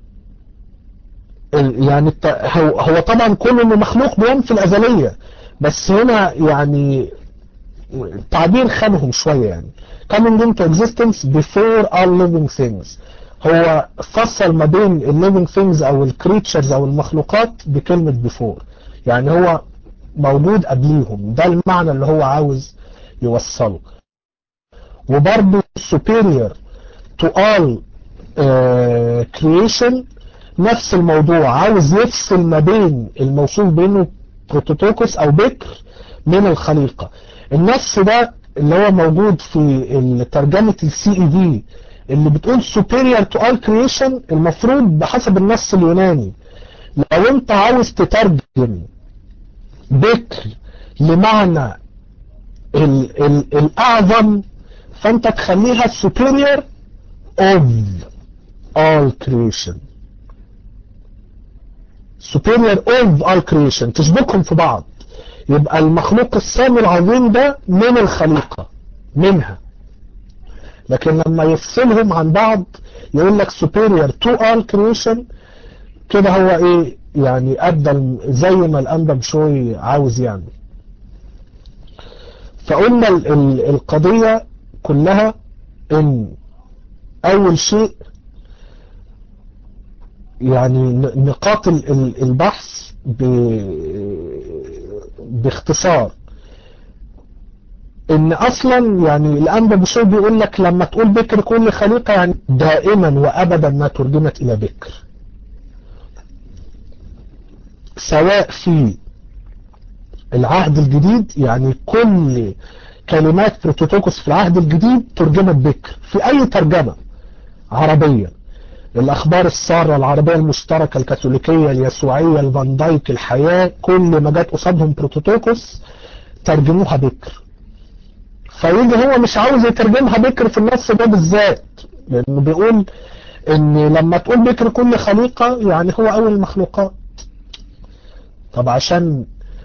يعني هو طبعا كل انه مخلوق بينفي الازلية بس هنا يعني تعبير خانهم شوية يعني coming into existence before all living things هو فصل ما بين ال living things او ال creatures او المخلوقات بكلمة before يعني هو موجود قبليهم ده المعنى اللي هو عاوز يوصله وبرضه superior to all uh, creation نفس الموضوع عاوز يفصل ما بين الموصوف بينه بروتوتوكوس او بكر من الخليقة النص ده اللي هو موجود في ترجمة السي اي دي اللي بتقول superior to all creation المفروض بحسب النص اليوناني لو انت عاوز تترجم بكر لمعنى ال ال الأعظم فأنت تخليها superior of all creation superior of all creation تشبكهم في بعض يبقى المخلوق السامي العظيم ده من الخليقة منها لكن لما يفصلهم عن بعض يقول لك superior to all creation كده هو ايه يعني ادى زي ما الانبا بشوي عاوز يعمل فقلنا ال ال القضية كلها ان اول شيء يعني نقاط البحث باختصار ان اصلا يعني الانبا بشوي بيقول لك لما تقول بكر كل خليقة يعني دائما وابدا ما ترجمت الى بكر سواء في العهد الجديد يعني كل كلمات بروتوتوكوس في العهد الجديد ترجمت بكر في اي ترجمة عربية الاخبار السارة العربية المشتركة الكاثوليكية اليسوعية الفان دايك الحياة كل ما جت قصادهم بروتوتوكوس ترجموها بكر فيجي هو مش عاوز يترجمها بكر في النص ده بالذات لانه بيقول ان لما تقول بكر كل خليقة يعني هو اول المخلوقات طب عشان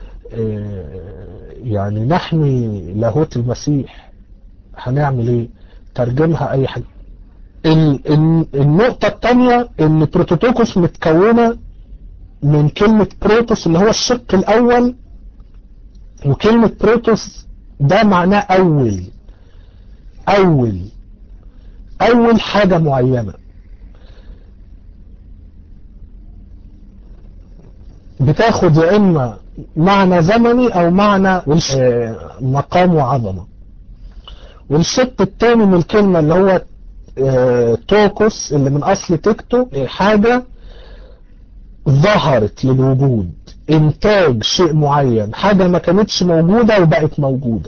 يعني نحمي لاهوت المسيح هنعمل ايه ترجمها اي حاجة النقطة الثانية ان بروتوتوكوس متكونة من كلمة بروتوس اللي هو الشق الاول وكلمة بروتوس ده معناه اول اول اول حاجة معينة بتاخد يا اما معنى زمني او معنى مقام وعظمة والشق الثاني من الكلمة اللي هو توكوس اللي من اصل تكتو حاجة ظهرت للوجود انتاج شيء معين حاجة ما كانتش موجودة وبقت موجودة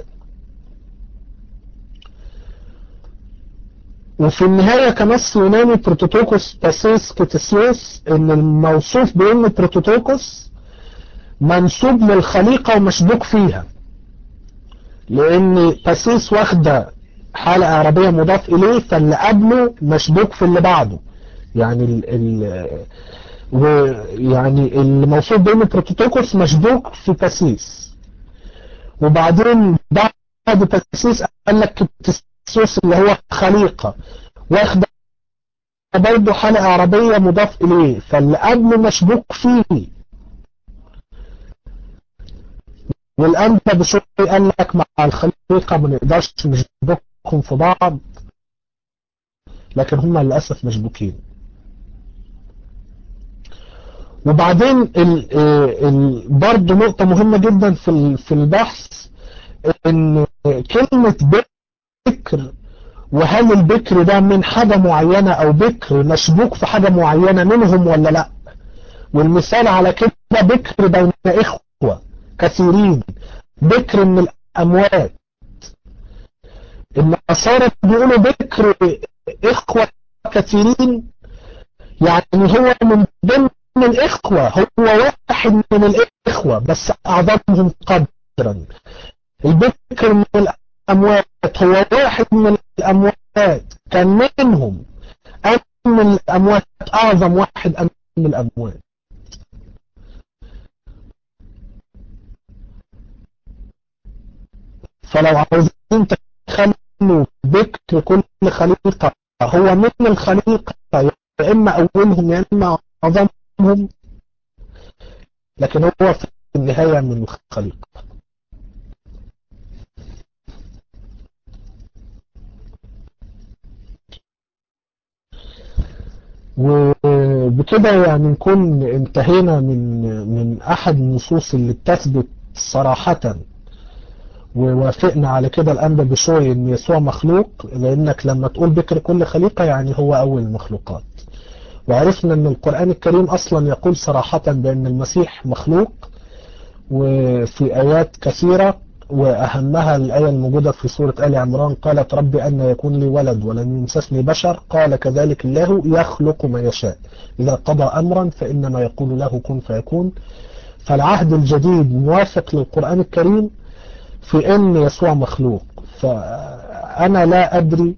وفي النهاية كنص يوناني بروتوتوكوس باسيس كتسيوس ان الموصوف بان بروتوتوكوس منسوب للخليقة ومشبوك فيها لان باسيس واخدة حالة عربية مضاف اليه فاللي قبله مشبوك في اللي بعده يعني ال ال ويعني الموصوف بان بروتوتوكوس مشبوك في باسيس وبعدين بعد باسيس قال لك كتسيوس اللي هو خليقة واخدة برضه حالة عربية مضاف اليه فاللي قبله مشبوك فيه والآن بشوي قال لك مع الخليقة ما نقدرش نشبكهم في بعض لكن هم للأسف مشبوكين وبعدين ال ال برضه نقطة مهمة جدا في في البحث ان كلمة بكر وهل البكر ده من حاجة معينة او بكر مشبوك في حاجة معينة منهم ولا لا والمثال على كده بكر بين اخوة كثيرين بكر من الاموات النصارى بيقولوا بكر اخوة كثيرين يعني هو من ضمن الإخوة هو واحد من الإخوة بس أعظمهم قدرا البكر من الأموات هو واحد من الأموات كان منهم أم من الأموات أعظم واحد أم من الأموات فلو عاوزين تخلوا بكر كل خليقة هو من الخليقة يا إما أولهم يا إما أعظمهم لكن هو في النهاية من الخليقة وبكده يعني نكون انتهينا من من أحد النصوص اللي بتثبت صراحة ووافقنا على كده الأنبا بشوي ان يسوع مخلوق لانك لما تقول بكر كل خليقة يعني هو اول المخلوقات وعرفنا ان القرآن الكريم اصلا يقول صراحة بان المسيح مخلوق وفي ايات كثيرة واهمها الاية الموجودة في سورة آل عمران قالت رب ان يكون لي ولد ولم يمسسني بشر قال كذلك الله يخلق ما يشاء اذا قضى امرا فانما يقول له كن فيكون فالعهد الجديد موافق للقرآن الكريم في ان يسوع مخلوق فانا لا ادري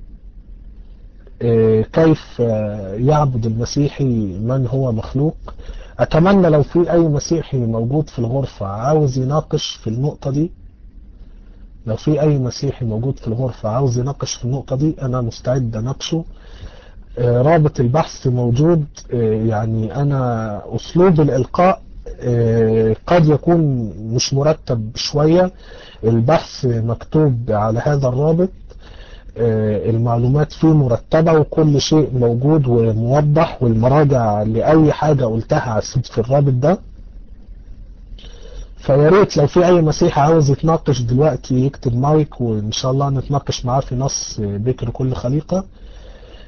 كيف يعبد المسيحي من هو مخلوق اتمنى لو في اي مسيحي موجود في الغرفة عاوز يناقش في النقطة دي لو في اي مسيحي موجود في الغرفة عاوز يناقش في النقطة دي انا مستعد اناقشه رابط البحث موجود يعني انا اسلوب الالقاء قد يكون مش مرتب شوية البحث مكتوب على هذا الرابط المعلومات فيه مرتبة وكل شيء موجود وموضح والمراجع لأي حاجة قلتها في الرابط ده فياريت لو في أي مسيح عاوز يتناقش دلوقتي يكتب مايك وإن شاء الله نتناقش معاه في نص بكر كل خليقة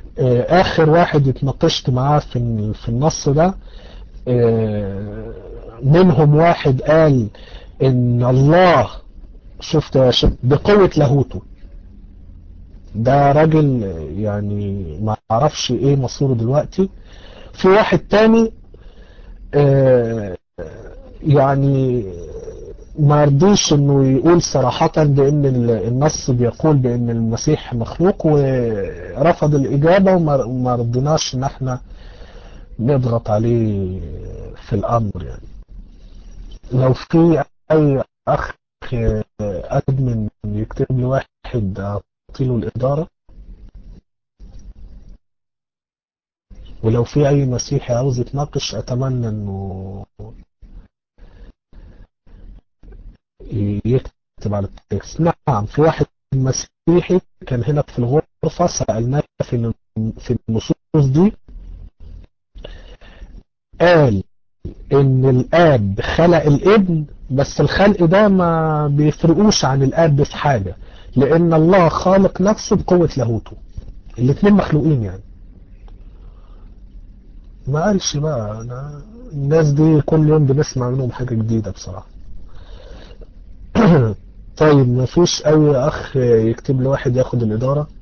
آخر واحد اتناقشت معاه في في النص ده منهم واحد قال ان الله شفت يا شيخ بقوة لاهوته ده راجل يعني ما اعرفش ايه مصيره دلوقتي في واحد تاني آه يعني ما رضيش انه يقول صراحة بان النص بيقول بان المسيح مخلوق ورفض الاجابة وما رضيناش ان احنا نضغط عليه في الامر يعني لو في اي اخ ادمن يكتب لي واحد اعطيله الادارة ولو في اي مسيحي عاوز يتناقش اتمنى انه يكتب على التكست نعم في واحد مسيحي كان هنا في الغرفة سألناه في في النصوص دي قال ان الاب خلق الابن بس الخلق ده ما بيفرقوش عن الاب في حاجة لان الله خالق نفسه بقوة لاهوته الاثنين مخلوقين يعني ما قالش بقى أنا الناس دي كل يوم بنسمع منهم حاجة جديدة بصراحة طيب ما فيش اي اخ يكتب لي واحد ياخد الادارة